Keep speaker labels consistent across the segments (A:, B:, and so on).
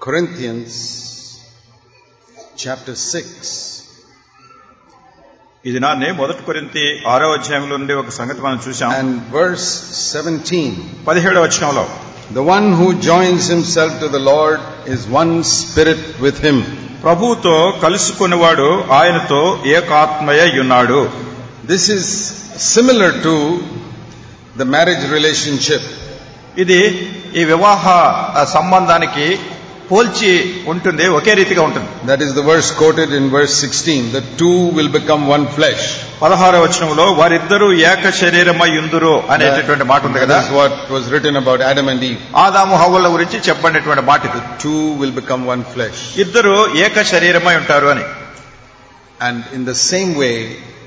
A: Corinthians chapter 6.
B: ఇది నాన్నే మొదటి కొరింతి ఆరో అధ్యాయంలో నుండి ఒక సంగతి మనం చూసాం
A: And verse 17.
B: పదిహేడవ వచనంలో
A: The one who joins himself to the Lord is one spirit with him.
B: ప్రభువుతో కలుసుకునేవాడు ఆయనతో ఏకాత్మయ ఉన్నాడు
A: This is similar to the marriage relationship.
B: ఇది ఈ వివాహ ఆ, సంబంధానికి పోల్చి ఉంటుంది ఒకే రీతిగా ఉంటుంది
A: That is the verse quoted in verse 16. The two will become one flesh.
B: పదహారవ వచనంలో వారిద్దరూ ఏక శరీరమై ఉందురు అనేటటువంటి మాట ఉంది కదా
A: That is what was written about Adam and Eve.
B: ఆదాము హవ్వల గురించి చెప్పబడినటువంటి మాట ఇది
A: Two will become one flesh.
B: ఇద్దరు ఏక శరీరమై ఉంటారు అని
A: And in the same way,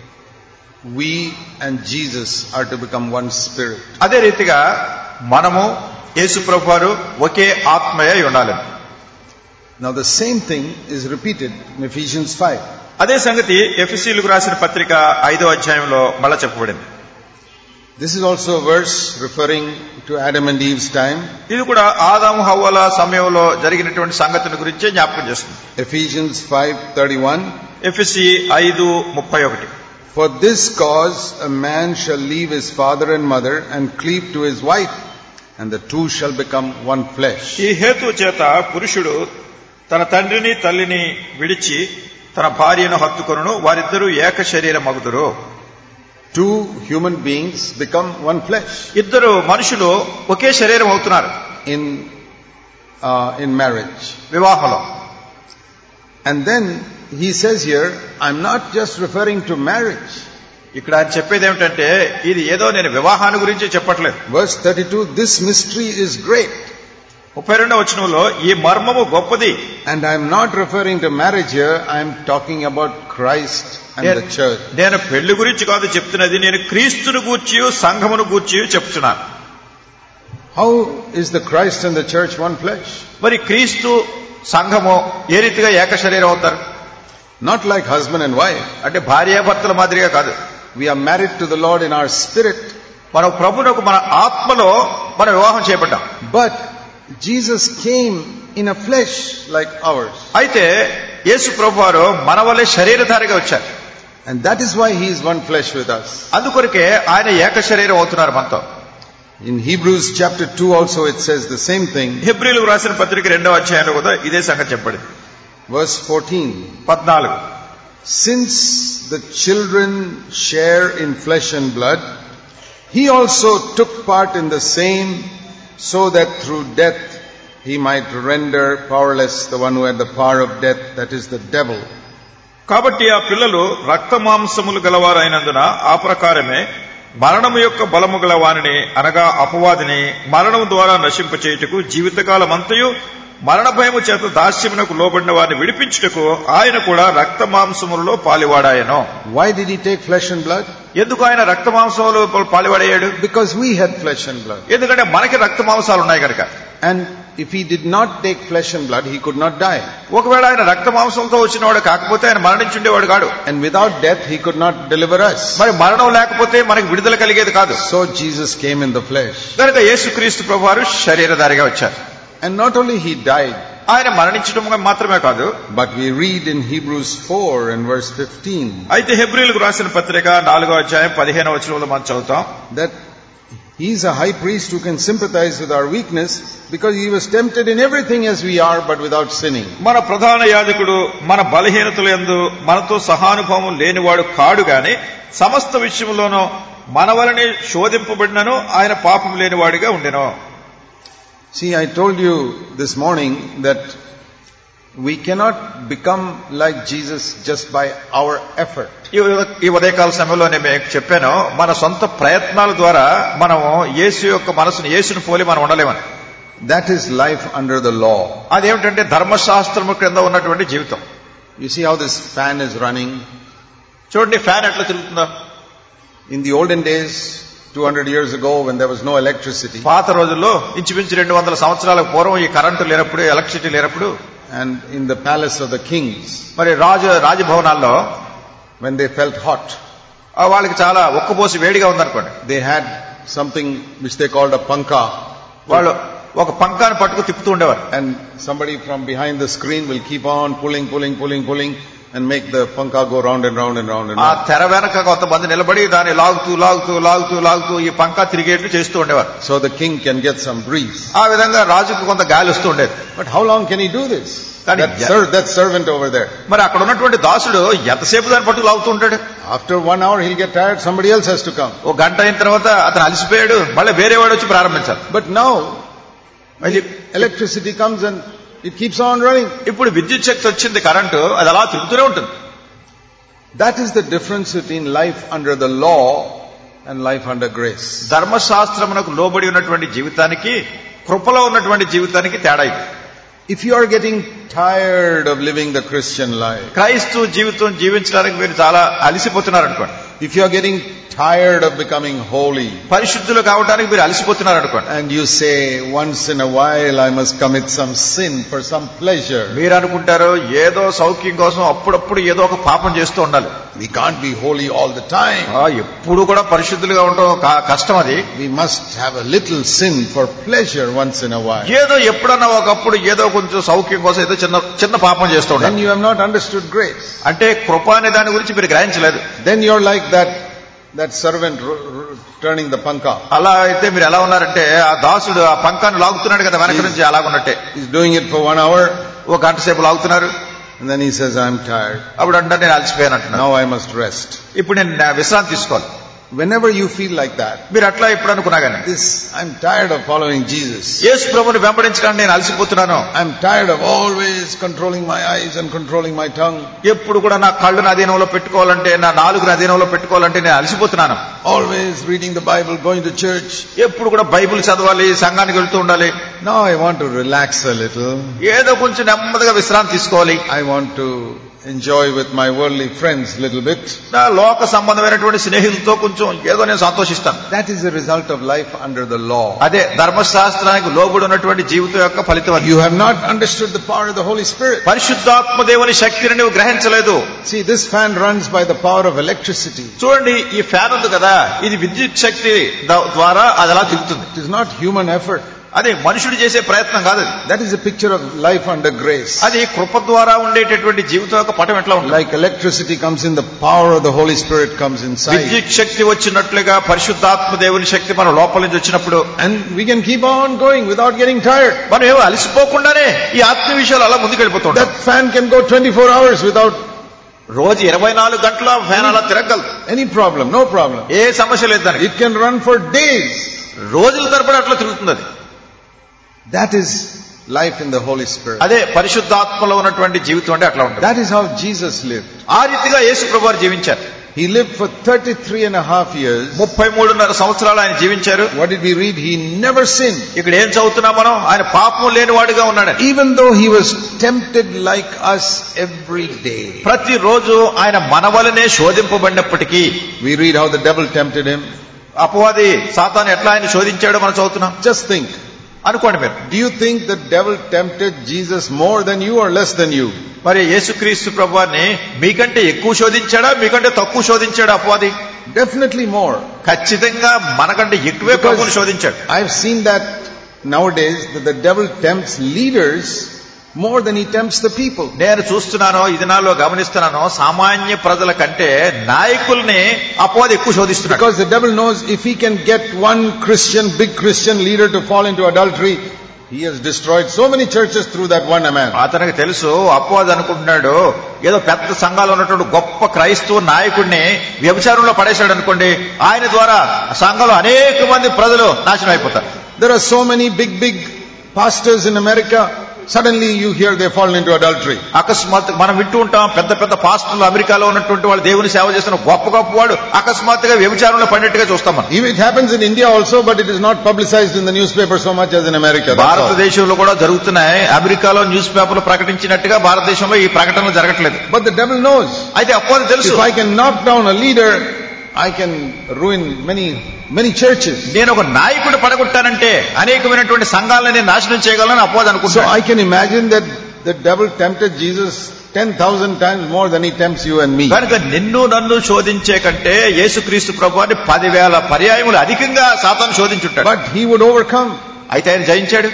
A: we and Jesus are to become one spirit.
B: అదే రీతిగా మనము యేసు ప్రభు వారు ఒకే ఆత్మయ ఉండాలి
A: Now the same thing is repeated in Ephesians 5.
B: అదే సంగతి ఎఫ్ఎసీలకు రాసిన పత్రిక ఐదో అధ్యాయంలో మళ్ళా చెప్పబడింది
A: This is also a verse referring to Adam and Eve's time.
B: ఇది కూడా ఆదాము హవ్వల సమయంలో జరిగినటువంటి సంగతిని గురించే జ్ఞాపకం చేస్తుంది
A: Ephesians 5:31
B: ఎఫ్ఎసి ఐదు ముప్పై ఒకటి
A: For this cause a man shall leave his father and mother and cleave to his wife and the two shall become one flesh.
B: ఈ హేతు చేత పురుషుడు తన తండ్రిని తల్లిని విడిచి తన భార్యను హత్తుకొనును వారిద్దరూ ఏక శరీరం మగుదురు
A: Two human beings become one flesh
B: ఇద్దరు మనుషులు ఒకే శరీరం అవుతున్నారు
A: in uh, in marriage.
B: వివాహంలో
A: And then he says here, I'm not just referring to marriage.
B: ఇక్కడ ఆయన చెప్పేది ఏమిటంటే ఇది ఏదో నేను వివాహాన్ని గురించి చెప్పట్లేదు
A: Verse 32, this mystery is great.
B: ముప్పై రెండవ వచనంలో ఈ మర్మము గొప్పది
A: And I'm not referring to marriage here, I'm talking about Christ and the church.
B: నేను పెళ్లి గురించి కాదు చెప్తున్నది నేను క్రీస్తును గూర్చి సంఘమును గూర్చి చెప్తున్నాను
A: How is the Christ and the church one flesh?
B: మరి క్రీస్తు సంఘము ఏ రీతిగా ఏక శరీరం అవుతారు
A: Not like husband and wife.
B: అంటే భార్యాభర్తల మాదిరిగా కాదు
A: We are married to the Lord in our spirit,
B: మనం ప్రభునకు మన ఆత్మలో మనం వివాహం చేయబడ్డాం
A: but Jesus came in a flesh like ours.
B: అయితే యేసు ప్రభు వారు మన వల్లే శరీరధారిగా వచ్చారు
A: And that is why he is one flesh with us.
B: అందుకొరకే ఆయన ఏక శరీరం అవుతున్నారు మనతో
A: In Hebrews chapter 2 also it says the same thing.
B: హెబ్రిలకు రాసిన పత్రిక రెండవ అధ్యాయంలో కూడా ఇదే సంగతి చెప్పబడింది
A: Verse 14.
B: పద్నాలుగు
A: Since the children share in flesh and blood, he also took part in the same, so that through death he might render powerless the one who had the power of death, that is the devil.
B: కాబట్టి ఆ పిల్లలు రక్త మాంసములు గలవారైనందున ఆ ప్రకారమే మరణము యొక్క బలము గల వానిని అనగా అపవాదిని మరణము ద్వారా నశింపచేయుటకు జీవితకాలమంతయు మరణ భయము చేత దాస్యమునకు లోబడిన వారిని విడిపించుటకు ఆయన కూడా రక్త మాంసములలో పాలివాడాయను
A: Why did he take flesh and blood?
B: ఎందుకు ఆయన రక్త మాంసములు పాలివాడయ్యాడు
A: Because we had flesh and blood.
B: ఎందుకంటే మనకి రక్త మాంసాలు ఉన్నాయి కనుక
A: And if he did not take flesh and blood, he could not die.
B: ఒకవేళ ఆయన రక్త మాంసంతో వచ్చినవాడు కాకపోతే ఆయన మరణించుండేవాడు కాడు
A: And without death, he could not deliver us.
B: మరి మరణం లేకపోతే మనకి విడుదల కలిగేది కాదు
A: So Jesus came in the flesh.
B: కనుక యేసుక్రీస్తు ప్రభువారు శరీరధారిగా వచ్చారు
A: And not only he died,
B: ఆయన మరణించడం మాత్రమే కాదు
A: but we read in Hebrews 4 and verse 15
B: అయితే హెబ్రిలకు రాసిన పత్రిక నాలుగో అధ్యాయం పదిహేనవ వచనంలో మనం చదువుతాం
A: that he's a high priest who can sympathize with our weakness because he was tempted in everything as we are but without sinning.
B: మన ప్రధాన యాజకుడు మన బలహీనతలు ఎందు మనతో సహానుభవం లేనివాడు కాడు గాని సమస్త విషయంలోనూ మన వలని శోధింపబడినను ఆయన పాపం లేనివాడిగా ఉండెను
A: See, I told you this morning that we cannot become like Jesus just by our effort.
B: ఈ ఉద- ఈ ఉదయకాల సమయంలో నేను మీకు చెప్పాను మన సొంత ప్రయత్నాల ద్వారా మనము యేసు యొక్క మనసును యేసును పోలి మనం ఉండలేమని
A: That is life under the law.
B: అదేమిటంటే ధర్మశాస్త్రము క్రింద ఉన్నటువంటి జీవితం
A: You see how this fan is running?
B: చూడండి ఫ్యాన్ ఎట్లా తిరుగుతుందో
A: In the olden days, 200 years ago when there was no electricity
B: పాత రోజుల్లో ఇంచుమించు రెండు వందల సంవత్సరాల పూర్వం ఈ కరెంటు లేనప్పుడు ఎలక్ట్రిసిటీ లేనప్పుడు
A: and in the palace of the kings,
B: మరి రాజు రాజభవనాల్లో
A: when they felt hot,
B: ఆ వాళ్ళకి చాలా ఒక్కపోసి వేడిగా ఉందనుకోండి
A: they had something which they called a panka.
B: వాళ్ళు ఒక పంకాన్ని పట్టుకు తిప్పుతూ ఉండేవారు
A: And somebody from behind the screen will keep on pulling, pulling, pulling, pulling and make the panka go round and round and round and
B: ఆ
A: round.
B: తెర వెనక కొంతమంది నిలబడి దాన్ని లాగుతూ లాగుతూ లాగుతూ లాగుతూ ఈ పంకా తిరిగేట్లు చేస్తూ ఉండేవారు
A: So the king can get some breeze.
B: ఆ విధంగా రాజుకు కొంత గాలి వస్తూ ఉండేది
A: But how long can he do this?
B: Can he-
A: That, ser- that servant over there.
B: మరి అక్కడ ఉన్నటువంటి దాసుడు ఎంతసేపు దాన్ని పట్టుకు లాగుతూ ఉంటాడు
A: After one hour he'll get tired, somebody else has to come.
B: ఒక గంట అయిన తర్వాత అతను అలసిపోయాడు మళ్ళీ వేరే వాడు వచ్చి ప్రారంభించాలి
A: But now,
B: అది
A: electricity comes and it keeps on running.
B: ఇప్పుడు విద్యుత్ శక్తి వచ్చింది కరెంటు అది అలా తిరుగుతూనే ఉంటుంది
A: That is the difference between life under the law and life under grace.
B: ధర్మశాస్త్రమునకు లోబడి ఉన్నటువంటి జీవితానికి కృపలో ఉన్నటువంటి జీవితానికి తేడా ఇది
A: If you are getting tired of living the Christian life,
B: క్రైస్తవ జీవితం జీవించడానికి మీరు చాలా అలసిపోతున్నారు అనుకోండి
A: if you are getting tired of becoming holy,
B: పరిశుద్ధులు కావడానికి మీరు అలసిపోతున్నారు అనుకోండి
A: and you say, once in a while I must commit some sin for some pleasure,
B: మీరు అనుకుంటారు ఏదో సౌఖ్యం కోసం అప్పుడప్పుడు ఏదో ఒక పాపం చేస్తూ ఉండాలి
A: we can't be holy all the time.
B: ఆ, ఎప్పుడు కూడా పరిశుద్ధులుగా ఉండడం క- కష్టం అది
A: We must have a little sin for pleasure once in a while.
B: ఏదో ఎప్పుడన్నా ఒకప్పుడు ఏదో కొంచెం సౌఖ్యం కోసం ఏదో చిన్న చిన్న పాపం చేస్తూ
A: Then
B: ఉండాలి
A: you have not understood grace.
B: అంటే కృప అనే దాని గురించి మీరు గ్రహించలేదు
A: Then you're like that, that servant r- r- turning the panka.
B: అలా అయితే మీరు ఎలా ఉన్నారంటే ఆ దాసుడు ఆ పంకాన్ని లాగుతున్నాడు కదా వెనక నుంచి అలాగున్నట్టే
A: He's doing it for one hour,
B: ఒక గంట సేపు లాగుతున్నారు
A: and then he says, I'm tired.
B: అప్పుడు అంటారు నేను అలసిపోయాను అంటున్నాను
A: Now I must rest.
B: ఇప్పుడు నేను నా విశ్రాంతి తీసుకోవాలి
A: Whenever you feel like that,
B: మీరు అట్లా ఎప్పుడు అనుకున్నా కానీ
A: this, I'm tired of following Jesus.
B: యేసు ప్రభుని వెంబడించడానికి నేను అలసిపోతున్నాను
A: I'm tired of always controlling my eyes and controlling my tongue.
B: ఎప్పుడు కూడా నా కళ్ళు నా అధీనంలో పెట్టుకోవాలంటే నా నాలుగు నా అధీనంలో పెట్టుకోవాలంటే నేను అలసిపోతున్నాను
A: Always reading the Bible, going to church.
B: ఎప్పుడు కూడా బైబిల్ చదవాలి సంఘానికి వెళ్తూ ఉండాలి
A: Now I want to relax a little.
B: ఏదో కొంచెం నెమ్మదిగా విశ్రాంతి తీసుకోవాలి
A: I want to enjoy with my worldly friends a little bit.
B: నా లోక సంబంధమైనటువంటి స్నేహితులతో కొంచెం ఏదో నేను సంతోషిస్తాను
A: That is the result of life under the law.
B: అదే ధర్మశాస్త్రానికి లోబడి ఉన్నటువంటి జీవితం యొక్క ఫలితం అది
A: You have not understood the power of the Holy Spirit.
B: పరిశుద్ధాత్మ దేవుని శక్తిని నువ్వు గ్రహించలేదు
A: See, this fan runs by the power of electricity.
B: చూడండి ఈ ఫ్యాన్ ఉంది కదా ఇది విద్యుత్ శక్తి ద- ద్వారా అది అలా తిరుగుతుంది
A: It is not human effort.
B: అది మనుషుడు చేసే ప్రయత్నం కాదు అది
A: That is a picture of life under grace.
B: అది కృప ద్వారా ఉండేటటువంటి జీవితం యొక్క పటం ఎట్లా ఉంటుంది
A: Like electricity comes in, the power of the Holy Spirit comes inside.
B: విద్యుత్ శక్తి వచ్చినట్లుగా పరిశుద్ధాత్మ దేవుని శక్తి మన లోపల నుంచి వచ్చినప్పుడు
A: And we can keep on going without getting tired.
B: మనం ఏమో అలసిపోకుండానే ఈ ఆత్మ విషయాలు అలా ముందుకెళ్ళిపోతుంటాం
A: That fan can go 24 hours without
B: రోజు ఇరవై నాలుగు గంటల ఫ్యాన్ అలా తిరగలదు
A: any problem, no problem.
B: ఏ సమస్య లేదు దానికి
A: It can run for days.
B: రోజుల తరబడి అట్లా తిరుగుతుంది అది
A: That is life in the Holy Spirit.
B: అదే పరిశుద్ధాత్మలో ఉన్నటువంటి జీవితం అంటే అట్లా ఉంటుంది
A: That is how Jesus lived.
B: ఆ రీతిగా యేసు ప్రభు వారు జీవించారు
A: He lived for 33 and a half years.
B: ముప్పై మూడున్నర సంవత్సరాలు ఆయన జీవించారు
A: What did we read? He never sinned.
B: ఇక్కడ ఏం చదువుతున్నాం మనం ఆయన పాపం లేనివాడుగా ఉన్నాడు
A: Even though he was tempted like us every day.
B: ప్రతిరోజు ఆయన మనవలనే శోధింపబడినప్పటికీ
A: We read how the devil tempted him.
B: అపవాది సాతాను ఎట్లా ఆయన శోధించాడో మనం చదువుతున్నాం
A: Just think.
B: అనుకోండి మీరు
A: Do you think the devil tempted Jesus more than you or less than you?
B: మరి యేసుక్రీస్తు ప్రభువాన్ని మీకంటే ఎక్కువ శోధించాడా మీకంటే తక్కువ శోధించాడా అపవాది
A: Definitely more.
B: ఖచ్చితంగా మనకంటే ఎక్కువే ప్రభుని శోధించాడు
A: I've seen that nowadays that the devil tempts leaders more than he tempts the people.
B: నేను చూస్తున్నాను ఈ దినాల్లో గమనిస్తున్నాను సామాన్య ప్రజల కంటే నాయకుల్ని అపవాది ఎక్కువ శోధిస్తున్నాడు
A: Because the devil knows if he can get one Christian, big Christian leader to fall into adultery, he has destroyed so many churches through that one man.
B: అతనికి తెలుసు అపవాది అనుకుంటున్నాడు ఏదో పెద్ద సంఘాలు ఉన్నటువంటి గొప్ప క్రైస్తవ నాయకుడిని వ్యభిచారంలో పడేశాడు అనుకోండి ఆయన ద్వారా సంఘంలో అనేక మంది ప్రజలు నాశనం అయిపోతారు
A: There are so many big, big pastors in America. Suddenly you hear they fall into adultery.
B: అకస్మాత్ మనం వింటూ ఉంటాం పెద్ద పెద్ద పాస్టర్లు అమెరికాలో ఉన్నటువంటి వాళ్ళు దేవుని సేవ చేస్తున్న గొప్ప గొప్ప వాడు అకస్మాత్తుగా వ్యభిచారంలో పడినట్టుగా చూస్తాం మనం
A: Even It happens in India also, but it is not publicized in the newspaper so much as in America. That's all.
B: భారతదేశంలో కూడా జరుగుతున్నాయి అమెరికాలో న్యూస్ పేపర్లు ప్రకటించినట్టుగా భారతదేశంలో ఈ ప్రకటనలు జరగట్లేదు
A: But the devil knows.
B: అయితే అపవాది తెలుసు
A: If I can knock down a leader, I can ruin many, many churches.
B: నేను ఒక నాయకుడు పడగొట్టానంటే అనేకమైనటువంటి సంఘాలను నేను నాశనం చేయగలను అపవాది
A: So
B: అనుకుంటాను
A: I can imagine that the devil tempted Jesus 10,000 times more than he tempts you and me.
B: కనుక నిన్ను నన్ను శోధించే కంటే యేసుక్రీస్తు ప్రభువాన్ని పదివేల పర్యాయములు అధికంగా సాతాను శోధించుంటాడు
A: But he would overcome.
B: అయితే ఆయన జయించాడు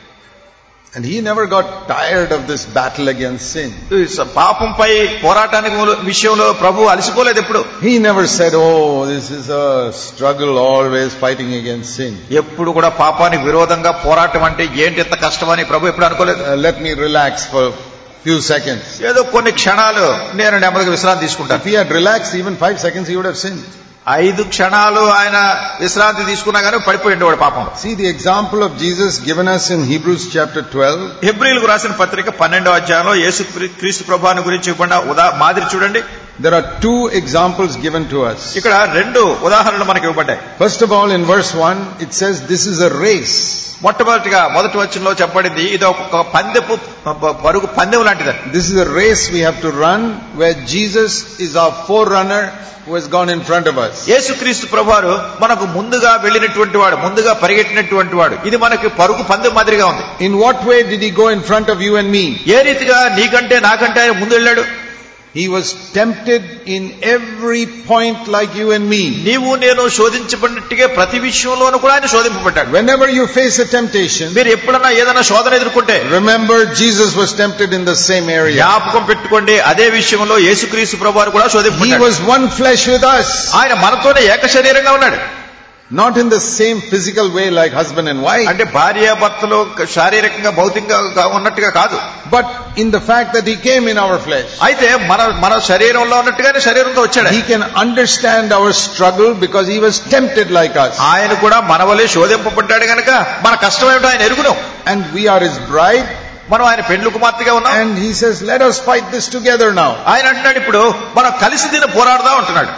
A: And he never got tired of this battle against sin.
B: ఈ స- పాపంపై పోరాటానికి మూల- విషయంలో ప్రభు అలసిపోలేదు ఎప్పుడు
A: He never said, oh, this is a struggle always fighting against sin.
B: ఎప్పుడు కూడా పాపానికి విరోధంగా పోరాటం అంటే ఏంటి ఎంత కష్టమని ప్రభు ఎప్పుడు అనుకోలేదు
A: Uh, let me relax for a few seconds.
B: ఏదో కొన్ని క్షణాలు నేను నెమ్మదిగా విశ్రాంతి తీసుకుంటాను
A: If he had relaxed even five seconds, he would have sinned.
B: ఐదు క్షణాలు ఆయన విశ్రాంతి తీసుకున్నా కానీ పడిపోయి ఉండేవాడు పాపం
A: See the example of Jesus given us in Hebrews chapter 12.
B: హెబ్రిలకు రాసిన పత్రిక పన్నెండో అధ్యాయంలో యేసు క్రీ- క్రీస్తు ప్రభాని గురించి ఇవ్వబడిన ఉదా మాదిరి చూడండి
A: There are two examples given to us.
B: ఇక్కడ రెండు ఉదాహరణలు మనకి ఇవ్వబడ్డాయి
A: First of all, in verse 1, it says this is a race.
B: మొట్టమొదటిగా మొదటి వచనంలో చెప్పబడింది ఇది ఒక పందెపు ప- పరుగు పందెం లాంటిది
A: This is a race we have to run where Jesus is our forerunner who has gone in front of us.
B: యేసుక్రీస్తు ప్రభువారు మనకు ముందుగా వెళ్ళినటువంటి వాడు ముందుగా పరిగెట్టినటువంటి వాడు ఇది మనకి పరుగు పందెం మాదిరిగా ఉంది
A: In what way did he go in front of you and me?
B: ఏ రీతిగా నీకంటే నాకంటే ఆయన ముందు వెళ్ళాడు
A: He was tempted in every point like you and me.
B: నీవు నేను శోధించబడినట్టుగా ప్రతి విషయంలోనూ కూడా ఆయన శోధింపబడ్డాడు
A: Whenever you face a temptation,
B: మీరు ఎప్పుడన్నా ఏదైనా శోధన ఎదుర్కొంటే
A: remember Jesus was tempted in the same area.
B: జ్ఞాపకం పెట్టుకోండి అదే విషయంలో యేసుక్రీస్తు ప్రభువారు కూడా
A: He
B: శోధింపబడ్డాడు
A: was one flesh with us.
B: ఆయన మనతోనే ఏక శరీరంగా ఉన్నాడు
A: Not in the same physical way like husband and wife,
B: అంటే భార్య భర్తలు శారీరకంగా భౌతికంగా ఉన్నట్టుగా కాదు
A: but in the fact that he came in our flesh.
B: అయితే మన మన శరీరంలో ఉన్నట్టుగానే శరీరంతో వచ్చాడు
A: He can understand our struggle because he was tempted like us.
B: ఆయన కూడా మన వలె శోధింపబడ్డాడు గనక మన కష్టం ఏమిటో ఆయన ఎరుగును
A: And we are his bride.
B: మనం ఆయన పెండ్లు కుమార్తెగా ఉన్నాం
A: And he says, let us fight this together now.
B: ఆయన అంటున్నాడు ఇప్పుడు మనం కలిసి దీన్ని పోరాడదాం అంటున్నాడు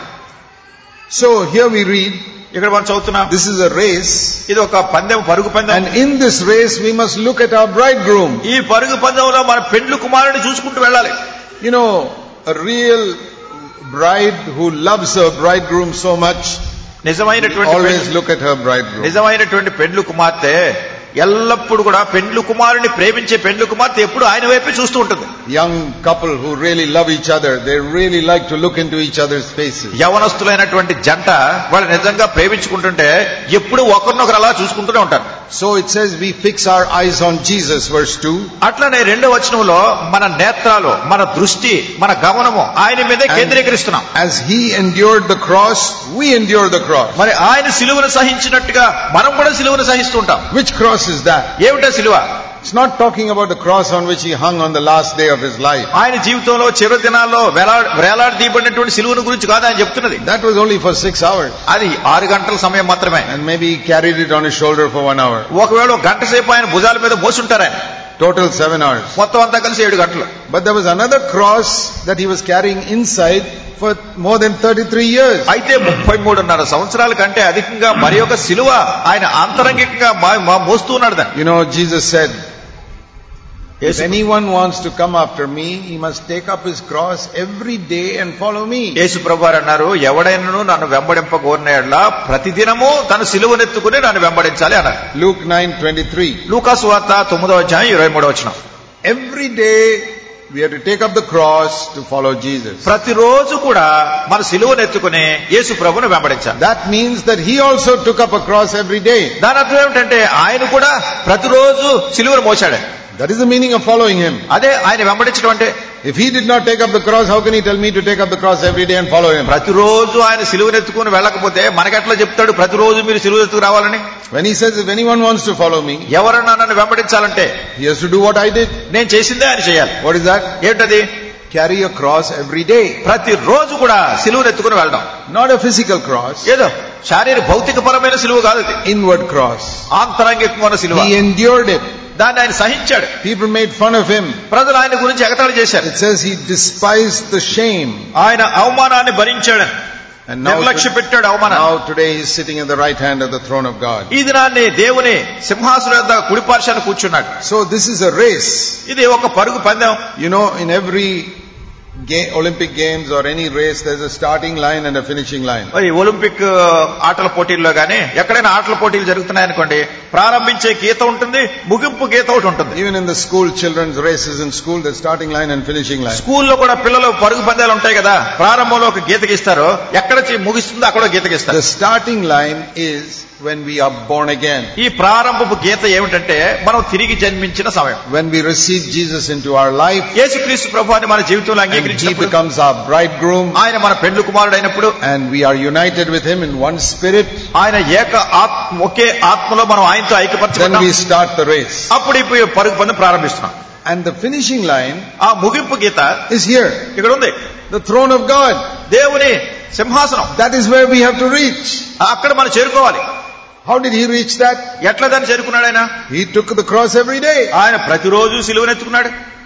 A: So here we read,
B: ఇక్కడ మనం చదువుతున్నాం
A: this is a race.
B: ఇది ఒక పందెం పరుగు పందెం
A: And in this race we must look at our bridegroom.
B: ఈ పరుగు పందెంలో మన పెండ్లు కుమారుని చూసుకుంటూ వెళ్ళాలి
A: You know, a real bride who loves her bridegroom so much
B: నిజమైనటువంటి
A: always
B: పెండ్లు-
A: look at her bridegroom.
B: నిజమైనటువంటి పెండ్లు కుమార్తె ఎల్లప్పుడు కూడా పెండ్లు కుమారుని ప్రేమించే పెండ్లు కుమార్తె ఎప్పుడు ఆయన వైపే చూస్తూ ఉంటుంది
A: Young couple who really love each other, they really like to look into each other's faces.
B: యవనస్తులైనటువంటి జంట వాళ్ళు నిజంగా ప్రేమించుకుంటుంటే ఎప్పుడు ఒకరినొకరు అలా చూసుకుంటూనే ఉంటారు
A: So it says we fix our eyes on Jesus, verse 2.
B: అట్లనే రెండో వచనంలో మన నేత్రాలు మన దృష్టి మన గమనము ఆయన మీదే కేంద్రీకరిస్తున్నాం
A: As he endured the cross, we endure the cross.
B: మరి ఆయన సిలువను సహించినట్టుగా మనం కూడా సిలువను సహిస్తూ ఉంటాం
A: Which cross is that?
B: ఏమిటా సిలువ
A: It's not talking about the cross on which he hung on the last day of his life.
B: ఆయన జీవితంలో చివరి దినాల్లో వేలాడ వేలాడి తీయబడినటువంటి సిలువను గురించి కాదు ఆయన చెప్తున్నది
A: That was only for six hours.
B: అది ఆరు గంటల సమయం మాత్రమే
A: And maybe he carried it on his shoulder for one hour.
B: ఒకవేళ ఒక గంట సేపు ఆయన భుజాల మీద మోసుంటారు ఆయన
A: Total seven hours.
B: మొత్తం అంతా కలిసి ఏడు గంటలు
A: But there was another cross that he was carrying inside for more than 33 years.
B: అయితే ముప్పై మూడున్నర సంవత్సరాల కంటే అధికంగా మరి ఒక సిలువ ఆయన ఆంతరంగికంగా మా- మా- మోస్తూ ఉన్నాడు దాన్ని
A: You know, Jesus said, If
B: Yesu-
A: anyone wants to come after me, he must take up his cross every day and follow me.
B: యేసు ప్రభు వారు అన్నారు ఎవడైనను నన్ను వెంబడింపగోరిన ప్రతిదినము తన సిలువనెత్తుకుని నన్ను వెంబడించాలి అన్నారు
A: Luke 9:23.
B: లూకాసు వార్త తొమ్మిదో అధ్యాయం ఇరవై మూడో వచ్చిన
A: Every day we have to take up the cross to follow Jesus.
B: ప్రతిరోజు కూడా మన సిలువనెత్తుకుని యేసు ప్రభును వెంబడించాలి
A: That means that he also took up a cross every day.
B: దాని అర్థం ఏమిటంటే ఆయన కూడా ప్రతిరోజు సిలువను మోశాడు
A: That is the meaning of following him.
B: అదే ఆయన వెంబడించడం అంటే
A: If he did not take up the cross, how can he tell me to take up the cross every day and follow him?
B: ప్రతిరోజు ఆయన సిలువనెత్తుకుని వెళ్ళకపోతే మనకెట్లా చెప్తాడు ప్రతిరోజు మీరు సిలువనెత్తుకు రావాలని
A: When he says, if anyone wants to follow me,
B: ఎవరన్నా నన్ను వెంబడించాలంటే
A: he has to do what I did.
B: నేను చేసిందే ఆయన చేయాలి
A: What is that?
B: ఏంటది
A: Carry a cross every day.
B: ప్రతిరోజు కూడా సిలువనెత్తుకుని వెళ్ళడం
A: Not a physical cross,
B: ఏదో శారీరక భౌతిక పరమైన సిలువ కాదు అది
A: inward cross.
B: ఆంతరంగికమైన సిలువ
A: He endured it.
B: దాన్ని ఆయన సహించాడు
A: People made fun of him.
B: ప్రజలు ఆయన గురించి ఎగతాళి చేశారు
A: It says he despised the shame.
B: ఆయన అవమానాన్ని భరించాడు
A: And now,
B: నిర్లక్ష్య పెట్టాడు అవమానాన్ని
A: now today he's sitting at the right hand of the throne of God.
B: ఈ దినాన్ని దేవుని సింహాసనం యొద్ద కుడిపార్శాన్ని కూర్చున్నాడు
A: So this is a race.
B: ఇది ఒక పరుగు పందెం
A: You know, in every ga- Olympic games or any race, there's a starting line and a finishing line.
B: మరి ఒలింపిక్ ఆటల పోటీల్లో గానీ ఎక్కడైనా ఆటల పోటీలు జరుగుతున్నాయనుకోండి ప్రారంభించే గీత ఉంటుంది ముగింపు గీత ఒకటి ఉంటుంది
A: Even in the school, children's races in school, there's starting line and finishing line.
B: స్కూల్లో కూడా పిల్లలు పరుగు పందాలు ఉంటాయి కదా ప్రారంభంలో ఒక గీత గీస్తారు ఎక్కడ చి- ముగిస్తుందో అక్కడ ఒక గీత గీస్తారు
A: The starting line is when we are born again.
B: ఈ ప్రారంభపు గీత ఏమిటంటే మనం తిరిగి జన్మించిన సమయం
A: When we receive Jesus into our life
B: యేసుక్రీస్తు ప్రభువాన్ని మన జీవితంలో
A: and He
B: అంగీకరించినప్పుడు
A: becomes our bridegroom
B: ఆయన మన పెండ్లు కుమారుడైనప్పుడు
A: and we are united with Him in one spirit,
B: ఆయన ఏక ఆత్మ ఒకే ఆత్మలో మనం ఆయనతో
A: then
B: ఐక్యపరచుకుంటాం
A: we start the race.
B: అప్పుడు ఇప్పుడు పరుగు పందెం ప్రారంభిస్తున్నాం
A: And the finishing line
B: ఆ ముగింపు గీత
A: is here.
B: ఇక్కడ ఉంది
A: The throne of God.
B: దేవుని సింహాసనం
A: That is where we have to reach.
B: అక్కడ మనం చేరుకోవాలి
A: How did He reach that?
B: ఎట్లా దాన్ని చేరుకున్నాడు ఆయన
A: He took the cross every day.
B: ఆయన ప్రతిరోజు సిలువనెత్తుకున్నాడు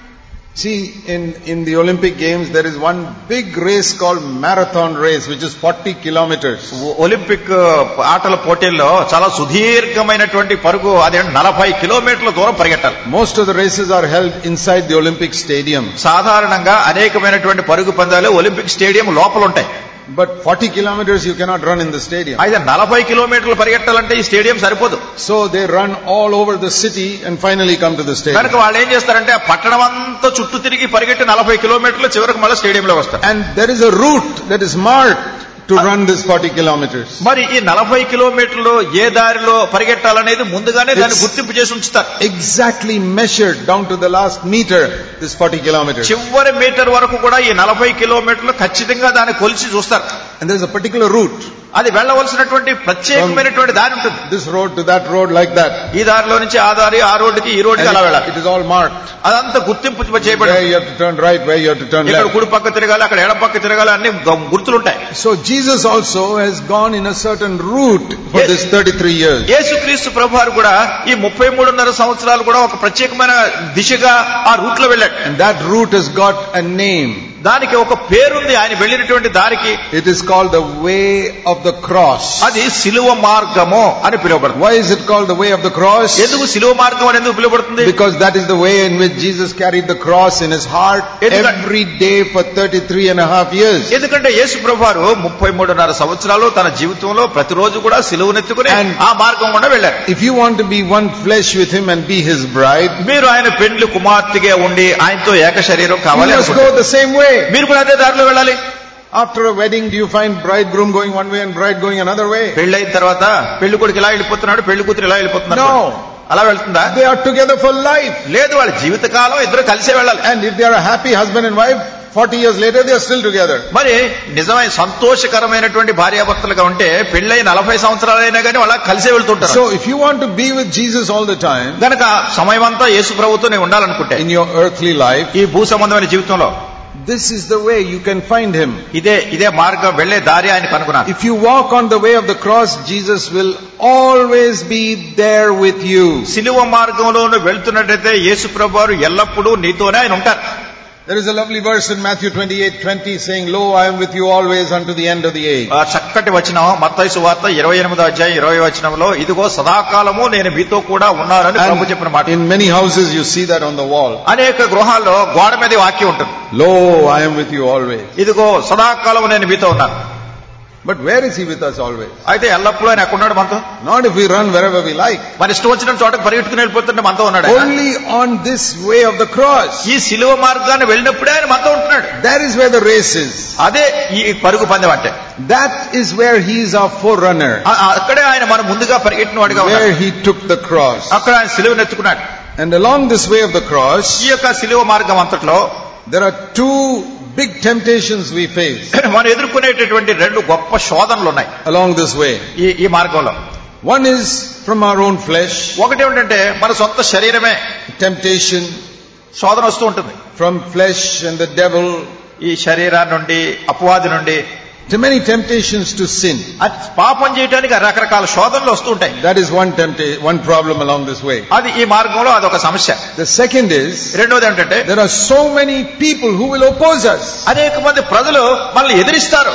A: See, in, in the Olympic Games, there is one big race called marathon race, which is 40 kilometers.
B: ఒ- ఒలింపిక్ ఆటల పోటీల్లో చాలా సుదీర్ఘమైనటువంటి పరుగు అదే నలభై కిలోమీటర్ల దూరం పరిగెట్టాలి
A: Most of the races are held inside the Olympic Stadium.
B: సాధారణంగా అనేకమైనటువంటి పరుగు పందాలు ఒలింపిక్ స్టేడియం లోపల ఉంటాయి
A: But 40 kilometers you cannot run in the stadium.
B: అయితే నలభై కిలోమీటర్లు పరిగెట్టాలంటే ఈ స్టేడియం సరిపోదు
A: So they run all over the city and finally come to the
B: కనుక
A: stadium.
B: వాళ్ళు ఏం చేస్తారంటే ఆ పట్టణం అంతా చుట్టూ తిరిగి పరిగెట్టి నలభై కిలోమీటర్లు చివరికి మళ్ళీ స్టేడియంలో వస్తారు
A: And there is a route that is marked to run this 40 kilometers.
B: మరి ఈ నలభై కిలోమీటర్లు ఏ దారిలో పరిగెట్టాలనేది ముందుగానే దాన్ని
A: It's-
B: గుర్తింపు చేసి ఉంచుతారు
A: Exactly measured down to the last meter, this 40 kilometers.
B: చివరి మీటర్ వరకు కూడా ఈ నలభై కిలోమీటర్లు ఖచ్చితంగా దాన్ని కొలిచి చూస్తారు
A: And there is a particular route.
B: అది వెళ్ళవలసినటువంటి ప్రత్యేకమైనటువంటి దారి ఉంటుంది
A: This road to that road like that.
B: ఈ దారిలో నుంచి ఆ దారి ఆ రోడ్డుకి ఈ రోడ్డుకి అలా
A: And
B: వెళ్ళాలి
A: it, it is all marked.
B: అదంతా గుర్తింపు
A: Where
B: చేయబడి
A: you have to turn right, where you have to turn
B: ఇక్కడ
A: left.
B: కుడి పక్క తిరగాలి అక్కడ ఎడం పక్క తిరగాలి అన్ని గ- గుర్తులుంటాయి
A: So Jesus also has gone in a certain route for
B: Yes.
A: this 33 years.
B: యేసుక్రీస్తు ప్రభువారు కూడా ఈ ముప్పై మూడున్నర సంవత్సరాలు కూడా ఒక ప్రత్యేకమైన దిశగా ఆ రూట్ లో వెళ్ళాడు
A: And that route has got a name.
B: దానికి ఒక పేరుంది ఆయన వెళ్ళినటువంటి దారికి
A: It is called the way of the cross.
B: అది సిలువ మార్గము అని పిలువబడుతుంది
A: Why is it called the way of the cross?
B: ఎందుకు సిలువ మార్గం అని ఎందుకు పిలువబడుతుంది
A: Because that is the way in which Jesus carried the cross in his heart
B: ఎందుకంటే-
A: every day for 33 and a half years.
B: ఎందుకంటే యేసు ప్రభువారు ముప్పై మూడున్నర సంవత్సరాలు తన జీవితంలో ప్రతిరోజు కూడా సిలువనెత్తుకుని
A: And-
B: ఆ మార్గం కూడా వెళ్ళారు
A: If you want to be one flesh with him and be his bride,
B: మీరు ఆయన పెండ్లి కుమార్తెగా ఉండి ఆయనతో ఏక శరీరం
A: you
B: కావాలి
A: must
B: అనుకుంటే
A: go the same way.
B: మీరు కూడా అదే దారిలో వెళ్ళాలి
A: After a wedding, do you find bridegroom going one way and bride going another way?
B: పెళ్లి అయిన తర్వాత పెళ్లి కొడుకు ఇలా వెళ్ళిపోతున్నాడు పెళ్లి కూతురు ఇలా వెళ్ళిపోతున్నాడు
A: No.
B: అలా వెళ్తుందా
A: They are together for life.
B: లేదు వాళ్ళ జీవితకాలం ఇద్దరు కలిసే వెళ్ళాలి
A: And if they are a happy husband and wife, 40 years later they are still together.
B: మరి నిజమైన సంతోషకరమైనటువంటి భార్యాభర్తలుగా ఉంటే పెళ్ళై నలభై సంవత్సరాలైనా కానీ వాళ్ళ కలిసే వెళ్తుంటారు
A: So if you want to be with Jesus all the time
B: గనక సమయం అంతా యేసు ప్రభుతో నేను ఉండాలనుకుంటే
A: in your earthly life,
B: ఈ భూ సంబంధమైన జీవితంలో
A: this is the way you can find him.
B: ఇదే ఇదే మార్గం వెళ్లే దారి ఆయన కనుగొన్నారు
A: If you walk on the way of the cross, Jesus will always be there with you.
B: సిలువ మార్గంలో నువ్వు వెళ్తున్నట్టయితే యేసు ప్రభు వారు ఎల్లప్పుడూ నీతోనే ఆయన ఉంటారు
A: There is a lovely verse in Matthew 28, 20 saying, Lo, I am with you always unto the end of the age.
B: ఆ చక్కటి వచనం మత్తయి సువార్త ఇరవై ఎనిమిదో అధ్యాయం ఇరవై వచనంలో ఇదిగో సదాకాలము నేను మీతో కూడా ఉన్నానని ప్రభు చెప్పిన మాట
A: in many houses you see that on the wall.
B: అనేక గృహాల్లో గోడ మీద ఈ వాక్యం ఉంటుంది
A: Lo, I am with you always.
B: ఇదిగో సదాకాలము నేను మీతో ఉన్నాను
A: But where is he with us always?
B: అయితే ఎల్లప్పుడూ ఆయన ఎక్కడున్నాడు మనతో
A: Not if we run wherever we like.
B: మరి ఇష్టం వచ్చిన చోటకు పరిగెట్టుకుని వెళ్ళిపోతుంటే మనతో ఉన్నాడు ఆయన.
A: Only on this way of the cross.
B: ఈ సిలువ మార్గాన్ని వెళ్ళినప్పుడే ఆయన మనతో ఉంటున్నాడు
A: That is where the race is.
B: అదే ఈ పరుగు పందెం అంటే
A: That is where he is our forerunner.
B: ఆ- ఆ- అక్కడే ఆయన మన ముందుగా పరిగెట్టిన వాడిగా ఉన్నాడు
A: Where he took the cross.
B: అక్కడ ఆయన సిలువను ఎత్తుకున్నాడు
A: And along this way of the cross,
B: ఈ యొక్క సిలువ మార్గం అంతట్లో
A: there are two big temptations we face
B: మనం ఎదుర్కొనేటటువంటి రెండు గొప్ప శోధనలు ఉన్నాయి
A: along this way.
B: ఈ ఈ మార్గంలో
A: One is from our own flesh,
B: ఒకటి ఏమిటంటే మన సొంత శరీరమే
A: temptation
B: శోధన వస్తూ ఉంటుంది
A: from flesh and the devil.
B: ఈ శరీరాన్ని నుండి అపవాది నుండి
A: There are many temptations to sin.
B: అది పాపం చేయడానికి రకరకాల శోధనలు వస్తూ ఉంటాయి
A: That is one temptation, one problem along this way.
B: అది ఈ మార్గంలో అదొక సమస్య
A: The second is,
B: రెండోది ఏంటంటే
A: there are so many people who will oppose us.
B: అనేక మంది ప్రజలు మనల్ని ఎదిరిస్తారు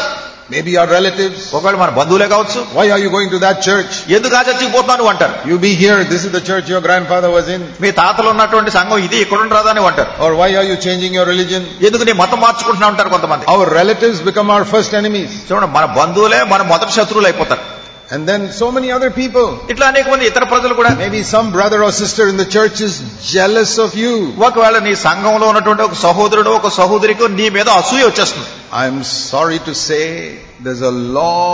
A: maybe our relatives.
B: ఒకవేళ మన బంధువులే కావచ్చు
A: Why are you going to that church?
B: ఎందుకు ఆ చర్చికి పోతున్నాను అంటారు
A: You be here, this is the church your grandfather was in.
B: మీ తాతలు ఉన్నటువంటి సంఘం ఇది ఇక్కడ ఉండరాదా అని అంటారు
A: Or why are you changing your religion?
B: ఎందుకు నీ మతం మార్చుకుంటున్నా ఉంటారు కొంతమంది
A: Our relatives become our first enemies.
B: చూడండి మన బంధువులే మన మొదటి శత్రువులు అయిపోతారు
A: And then so many other people.
B: ఇట్లా అనేక మంది ఇతర ప్రజలు కూడా
A: Maybe some brother or sister in the church is jealous of you.
B: ఒకవేళ నీ సంఘంలో ఉన్నటువంటి ఒక సహోదరుడు ఒక సహోదరికి నీ మీద అసూయ వచ్చేస్తుంది
A: I'm sorry to say there's a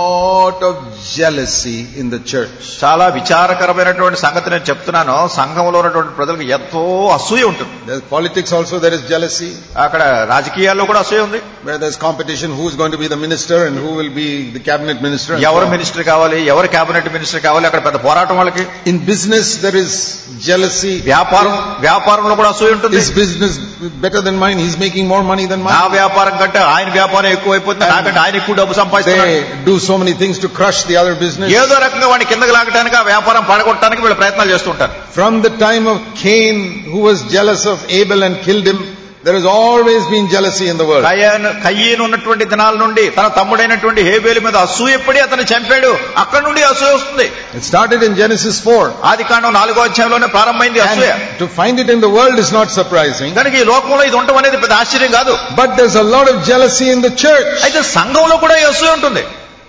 A: lot of jealousy in the church.
B: చాలా విచారకరమైనటువంటి సంగతి నేను చెప్తున్నాను సంఘంలో ఉన్నటువంటి ప్రజలకు ఎంతో అసూయ ఉంటుంది
A: There's politics also, there is jealousy.
B: అక్కడ రాజకీయాల్లో కూడా అసూయ ఉంది
A: Where there's competition, who's going to be the minister and who will be the cabinet minister. and so
B: ఎవరు
A: on.
B: మినిస్టర్ కావాలి ఎవరు కేబినెట్ మినిస్టర్ కావాలి అక్కడ పెద్ద పోరాటం వాళ్ళకి
A: In business, there is jealousy.
B: వ్యాపారం వ్యాపారంలో కూడా అసూయ ఉంటుంది
A: His business better than mine. He's making more money than
B: నా
A: mine.
B: వ్యాపారం కంటే ఆయన వ్యాపారం ఎక్కువ అయిపోతుంది నాకంటే ఆయన ఎక్కువ డబ్బు సంపాదిస్తున్నాడు
A: They do so many things to crush the other business.
B: ఏదో రకంగా వాడిని కిందకి లాగడానికి ఆ వ్యాపారం పడగొట్టడానికి వీళ్ళు ప్రయత్నాలు చేస్తుంటారు
A: From the time of Cain, who was jealous of Abel and killed him, there has always been jealousy in the world.
B: కయ్యను కయ్యను ఉన్నటువంటి దినాల నుండి తన తమ్ముడైనటువంటి హేబేలు మీద అసూయపడి అతను చంపాడు అక్కడ నుండి అసూయ వస్తుంది
A: It started in Genesis 4.
B: ఆది కాండం నాలుగో అధ్యాయంలోనే ప్రారంభమైంది అసూయ
A: And to find it in the world is not surprising.
B: కనుక ఈ లోకంలో ఇది ఉండటం అనేది పెద్ద ఆశ్చర్యం కాదు
A: But there's a lot of jealousy in the church.
B: అయితే సంఘంలో కూడా ఈ అసూయ ఉంటుంది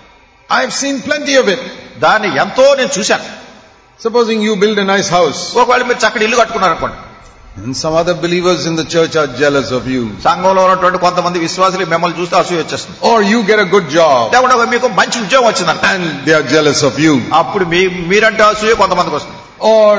A: I've seen plenty of it.
B: దాన్ని ఎంతో నేను చూశాను
A: Supposing you build a nice house
B: ఒకవేళ మీరు చక్కటి ఇల్లు కట్టుకున్నారు అనుకోండి
A: and some other believers in the church are jealous of you.
B: సంఘంలో ఉన్నటువంటి కొంతమంది విశ్వాసులు మిమ్మల్ని చూస్తే అసూయ వచ్చేస్తుంది
A: Or you get a good job
B: లేకుంటే ఒక మీకు మంచి ఉద్యోగం వచ్చిందంట
A: and they are jealous of you.
B: అప్పుడు మీ మీరంటే అసూయ కొంతమందికి వస్తుంది
A: Or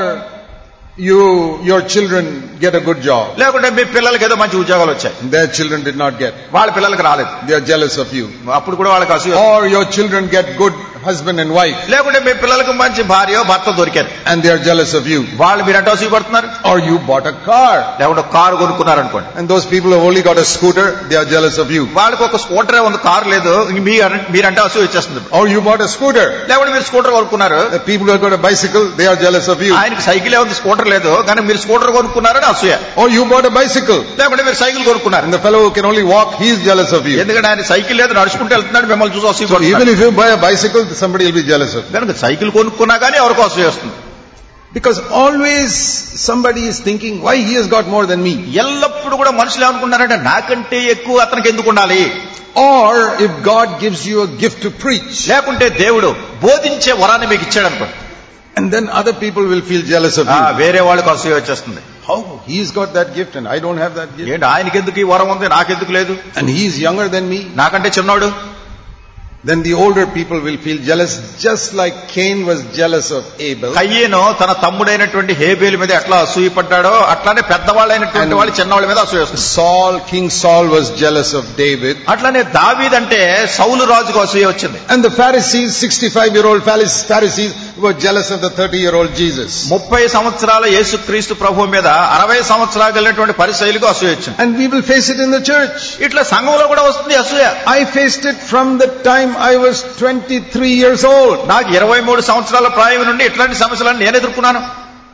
A: you, your children get a good job.
B: లేకుంటే మీ పిల్లలకి ఏదో మంచి ఉద్యోగాలు వచ్చాయి
A: Their children did not get.
B: వాళ్ళ పిల్లలకి రాలేదు
A: They are jealous of you.
B: అప్పుడు కూడా వాళ్ళకి అసూయ
A: Or your children get good husband and wife
B: లేకుంటే మీ పిల్లలకు మంచి భార్య భర్త దొరికారు
A: and they are jealous of you.
B: వాళ్ళు మీరంటే అసూయ పడుతున్నారు
A: Or you bought a car
B: లేకుంటే కారు కొనుక్కున్నారు అనుకోండి
A: and those people who have only got a scooter, they are jealous of you.
B: వాళ్ళకి ఒక స్కూటరే ఉంది కారు లేదు ఇంక మీ మీరంటే అసూయ వచ్చేస్తుంది
A: Or you bought a scooter.
B: లేకుంటే మీరు స్కూటర్ కొనుక్కున్నారు
A: The people who have got a bicycle, they are jealous of you.
B: ఆయనకి సైకిల్ ఉంది స్కూటర్ లేదు కానీ మీరు స్కూటర్ కొనుక్కున్నారని అసూయ
A: Or you bought a bicycle
B: లేకుంటే మీరు సైకిల్ కొనుక్కున్నారు
A: and the fellow who can only walk, he is jealous of you.
B: ఎందుకంటే ఆయన సైకిల్ లేదు నడుచుకుంటూ వెళ్తున్నాడు మిమ్మల్ని చూసి అసూయ
A: So
B: పడుతున్నాడు.
A: even if you buy a bicycle, somebody will be jealous of you.
B: కనుక సైకిల్ కొనుక్కున్నా కానీ ఎవరికో అసూయ వస్తుంది
A: Because always somebody is thinking, why he has got more than me?
B: ఎల్లప్పుడు కూడా మనుషులు ఏమనుకుంటారంటే నాకంటే ఎక్కువ అతనికి ఎందుకు ఉండాలి
A: Or if God gives you a gift to preach,
B: లేకుంటే దేవుడు బోధించే వరాన్ని మీకు ఇచ్చాడు అనుకోండి
A: and then other people will feel jealous of
B: ఆ,
A: you.
B: వేరే వాళ్ళకి అసూయ వచ్చేస్తుంది
A: How? He's got that gift and I don't have that gift.
B: ఏంటి ఆయనకి ఎందుకు ఈ వరం ఉంది నాకెందుకు లేదు
A: And he's younger than me.
B: నాకంటే చిన్నోడు
A: Then the older people will feel jealous, just like Cain was jealous of Abel.
B: కయ్యేను తన తమ్ముడైనటువంటి హేబేలు మీద ఎట్లా అసూయపడ్డాడో అట్లానే పెద్దవాళ్ళైనటువంటి వాళ్ళు చిన్నవాళ్ళ మీద అసూయ వస్తుంది
A: Saul, King Saul was jealous of David.
B: అట్లానే దావీదంటే సౌలు రాజుకు అసూయ వచ్చింది
A: And the Pharisees, 65 year old Pharisees, were jealous of the 30 year old Jesus.
B: ముప్పై సంవత్సరాల యేసుక్రీస్తు ప్రభు మీద అరవై సంవత్సరాలు కలిగినటువంటి పరిశైలికు అసూయ వచ్చింది
A: And we will face it in the church.
B: ఇట్లా సంఘంలో కూడా వస్తుంది అసూయ
A: I faced it from the time I was 23 years old.
B: నాకు ఇరవై మూడు సంవత్సరాల ప్రాయం నుండి ఇట్లాంటి సమస్యలను నేను ఎదుర్కొన్నాను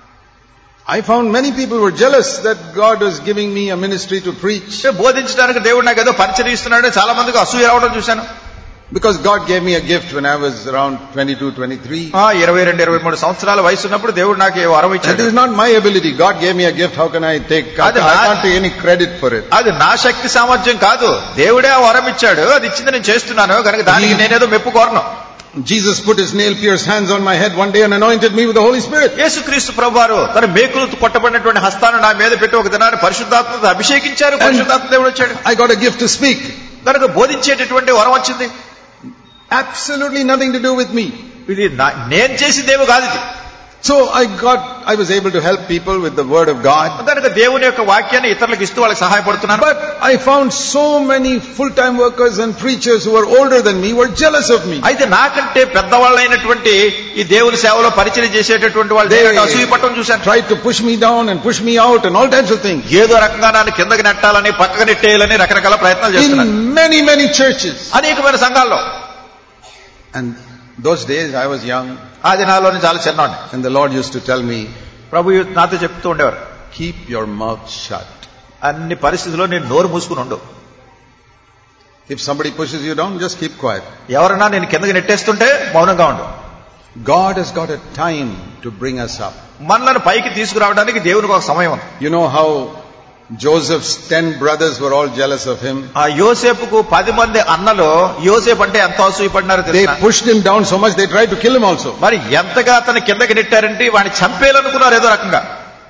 A: I found many people were jealous that God was giving me a ministry to preach
B: బోధించడానికి దేవుడు నాకు ఏదో పరిచయం ఇస్తున్నాడు చాలా మందికి అసూయ రావడం చూశాను
A: because God gave me a gift when I was around 22, 23.
B: ఆ, ఇరవై రెండు ఇరవై మూడు సంవత్సరాల వయసు ఉన్నప్పుడు దేవుడు నాకు ఈ వరం
A: That
B: ఇచ్చాడు
A: is not my ability. God gave me a gift. How can I take? I
B: Adi-
A: can't take any credit for it.
B: అది నా శక్తి సామర్థ్యం కాదు దేవుడే ఆ వరం ఇచ్చాడు అది ఇచ్చింది నేను చేస్తున్నాను కనుక దానికి నేనేదో మెప్పు కోరను
A: Jesus put his nail pierced hands on my head one day and anointed me with the Holy Spirit.
B: యేసుక్రీస్తు ప్రభువారు తన మేకులు కొట్టబడినటువంటి హస్తాన్ని నా మీద పెట్టి ఒక దినాన్ని పరిశుద్ధాత్మతో అభిషేకించారు పరిశుద్ధాత్మ దేవుడు వచ్చాడు
A: I got a gift to speak.
B: కనుక బోధించేటటువంటి వరం వచ్చింది
A: Absolutely nothing to do with me.
B: ఇది నా- నేను చేసిందేమో కాదు ఇది
A: So I got, I was able to help people with the word of God.
B: కనుక దేవుని యొక్క వాక్యాన్ని ఇతరులకు ఇస్తూ వాళ్ళకి సహాయపడుతున్నాను
A: But I found so many full-time workers and preachers who were older than me were jealous of me.
B: అయితే నాకంటే పెద్దవాళ్ళైనటువంటి ఈ దేవుని సేవలో పరిచయం చేసేటటువంటి వాళ్ళు
A: They-
B: దేవుని అసూయ పట్టడం చూశాను
A: Tried to push me down and push me out and all types of things.
B: ఏదో రకంగా నన్ను కిందకి నెట్టాలని పక్కకు నెట్టేయాలని రకరకాల ప్రయత్నాలు చేస్తున్నాను
A: In many, many churches.
B: అనేకమైన సంఘాల్లో
A: And those days I was young
B: ఆ దినాల్లోనే చాలా చిన్నవాడిని
A: and the Lord used to tell me,
B: ప్రభు నాతో చెప్తూ ఉండేవారు
A: keep your mouth shut.
B: అన్ని పరిస్థితుల్లో నేను నోరు మూసుకుని ఉండు
A: If somebody pushes you down, just keep quiet.
B: ఎవరన్నా నేను కిందకి నెట్టేస్తుంటే మౌనంగా ఉండు
A: God has got a time to bring us up.
B: మనలను పైకి తీసుకురావడానికి దేవునికి ఒక సమయం ఉంది
A: You know how Joseph's ten brothers were all jealous of him?
B: ఆ యోసేపుకు పది మంది అన్నలు యోసేపు అంటే ఎంత అసూయపడినారో
A: They
B: తెలుసా
A: pushed him down so much they tried to kill him also.
B: మరి ఎంతగా అతను కిందకి నెట్టారంటే వాడిని చంపేయాలనుకున్నారు ఏదో రకంగా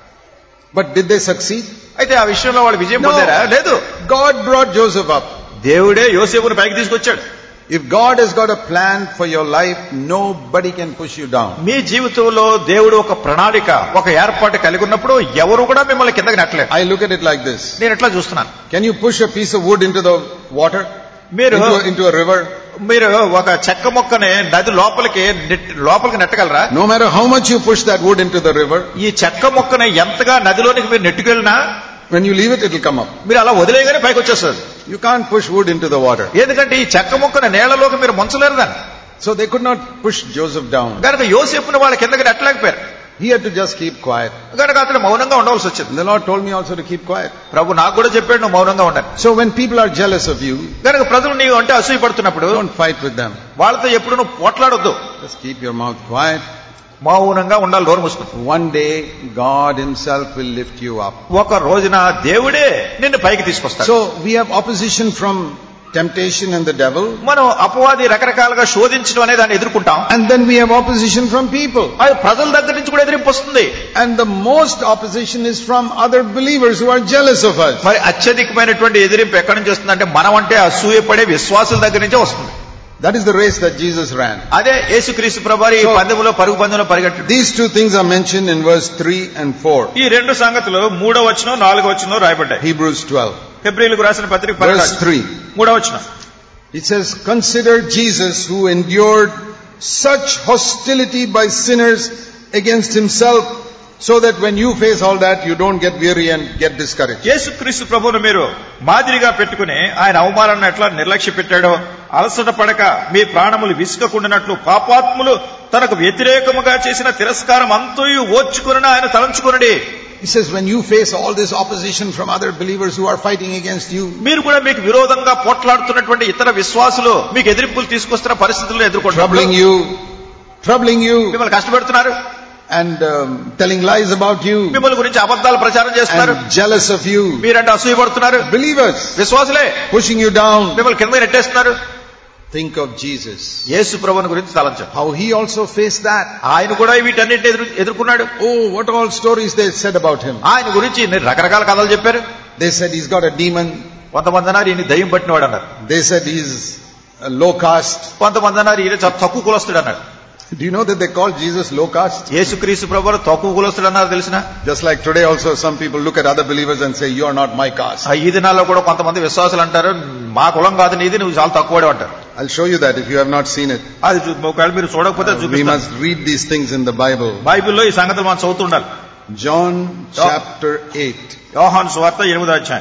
A: But did they succeed?
B: అయితే ఆ విషయంలో వాళ్ళు విజయం
A: No.
B: పొందారా లేదు
A: God brought Joseph up.
B: దేవుడే యోసేపుని పైకి తీసుకొచ్చాడు
A: If God has got a plan for your life, nobody can push you down.
B: మీ జీవితంలో దేవుడు ఒక ప్రణాళిక ఒక ఏర్పాటు కలిగి ఉన్నప్పుడు ఎవరు కూడా మిమ్మల్ని కిందకి నెట్టలేరు
A: I look at it like this.
B: నేను ఎట్లా చూస్తున్నాను
A: Can you push a piece of wood into the water?
B: మీరు
A: Into, into a river?
B: మీరు ఒక చెక్క మొక్కని నది లోపలికి నెట్- లోపలికి నెట్టగలరా
A: No matter how much you push that wood into the river,
B: ఈ చెక్క మొక్కని ఎంతగా నదిలోనికి మీరు నెట్టుకెళ్ళినా
A: when you leave it, it will come up.
B: మీరు అలా వదిలేయగానే పైకి వచ్చేస్తుంది
A: You can't push wood into the water.
B: ఎందుకంటే ఈ చెక్క మొక్కని నేలలోకి మీరు ముంచలేరు దాన్ని
A: So they could not push Joseph down.
B: కనుక యోసేపుని వాళ్ళ కిందకి నెట్టలేకపోయారు
A: He had to just keep quiet.
B: కనుక అతను మౌనంగా ఉండవలసి వచ్చింది
A: And the Lord told me also to keep quiet.
B: ప్రభు నాకు కూడా చెప్పాడు నువ్వు మౌనంగా ఉండాలి
A: So when people are jealous of you,
B: కనుక ప్రజలు నీవు అంటే అసూయపడుతున్నప్పుడు
A: don't fight with them.
B: వాళ్ళతో ఎప్పుడు నువ్వు పోట్లాడొద్దు
A: Just keep your mouth quiet.
B: మౌనంగా ఉండాలి నోరు మూసుకుని
A: One day, God Himself will lift you up.
B: ఒక రోజున దేవుడే నిన్ను పైకి తీసుకొస్తాడు
A: So we have opposition from temptation and the devil,
B: మనం అపవాది రకరకాలుగా శోధించడం అనే దాన్ని ఎదుర్కొంటాం
A: and then we have opposition from people.
B: అది ప్రజల దగ్గర నుంచి కూడా ఎదిరింపు వస్తుంది
A: And the most opposition is from other believers who are jealous of us.
B: మరి అత్యధికమైనటువంటి ఎదిరింపు ఎక్కడి నుంచి వస్తుందంటే మనం అంటే అసూయపడే విశ్వాసుల దగ్గర నుంచే వస్తుంది
A: That is the race that Jesus ran.
B: అదే యేసుక్రీస్తు ప్రభారి ఈ
A: So-
B: పందెములో పరుగు పందెంలో పరిగెట్టు
A: These two things are mentioned in verse 3 and 4.
B: ఈ రెండు సంగతులు మూడో వచనం నాలుగో వచనం రాయబడ్డాయి
A: Hebrews 12.
B: ఫిబ్రిలకు రాసిన పత్రిక
A: Verse
B: పన్నెండు
A: 3.
B: మూడో వచనం
A: It says, Consider Jesus who endured such hostility by sinners against himself, so that when you face all that, you don't get weary and get discouraged.
B: యేసుక్రీస్తు ప్రభువును మీరు మాదిరిగా పెట్టుకుని ఆయన అవమానాన్ని ఎట్లా నిర్లక్ష్య పెట్టాడో అలసట పడక మీ ప్రాణములు విసుకకుండినట్లు పాపాత్ములు తనకు వ్యతిరేకముగా చేసిన తిరస్కారం అంతయు ఓర్చుకుని ఆయన తలంచుకునడి
A: He says, when you face all this opposition from other believers who are fighting against you,
B: మీరు కూడా మీకు విరోధంగా పోట్లాడుతున్నటువంటి ఇతర విశ్వాసులు మీకు ఎదిరింపులు తీసుకొస్తున్న పరిస్థితులను
A: troubling
B: ఎదుర్కొంటున్నారు
A: you, troubling you,
B: మిమ్మల్ని కష్టపెడుతున్నారు
A: and um, telling lies about you,
B: మిమ్మల్ని గురించి అబద్ధాలు ప్రచారం చేస్తున్నారు
A: and jealous of you,
B: మీరంటే అసూయపడుతున్నారు
A: believers
B: విశ్వాసులే
A: pushing you down,
B: మిమ్మల్ని కింద నెట్టేస్తున్నారు
A: think of Jesus.
B: యేసు ప్రభుని గురించి తలంచారు
A: How he also faced that.
B: ఆయన కూడా వీటన్నిటిని ఎదురు ఎదుర్కొన్నాడు
A: Oh, what all stories they said about him.
B: ఆయన గురించి ఇన్ని రకరకాల కథలు చెప్పారు
A: They said he's got a demon.
B: కొంతమంది అన్నారు ఈయన దయ్యం పట్టినవాడు అన్నారు
A: They said he's a low caste.
B: కొంతమంది అన్నారు ఈయన చాలా తక్కువ కులస్తుడు అన్నారు
A: Do you know that they call Jesus low caste?
B: యేసుక్రీస్తు ప్రభు తక్కువ కులస్తుడు అన్నారు తెలిసిన
A: Just like today also some people look at other believers and say, you are not my caste.
B: ఈ దినాల్లో కూడా కొంతమంది విశ్వాసులు అంటారు మా కులం కాదు నీది నువ్వు చాలా తక్కువడే అంటారు
A: I'll show you that if you have not seen it.
B: అది చూ- ఒకవేళ మీరు చూడకపోతే
A: we
B: చూపిస్తాను
A: must read these things in the Bible.
B: బైబిల్లో ఈ సంగతులు మనం చదువుతుండాలి
A: John chapter 8.
B: యోహాన్ సువార్త ఎనిమిదో అధ్యాయం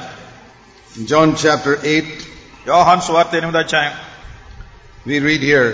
A: John chapter 8,
B: యోహాన్ సువార్త ఎనిమిదో అధ్యాయం
A: we read here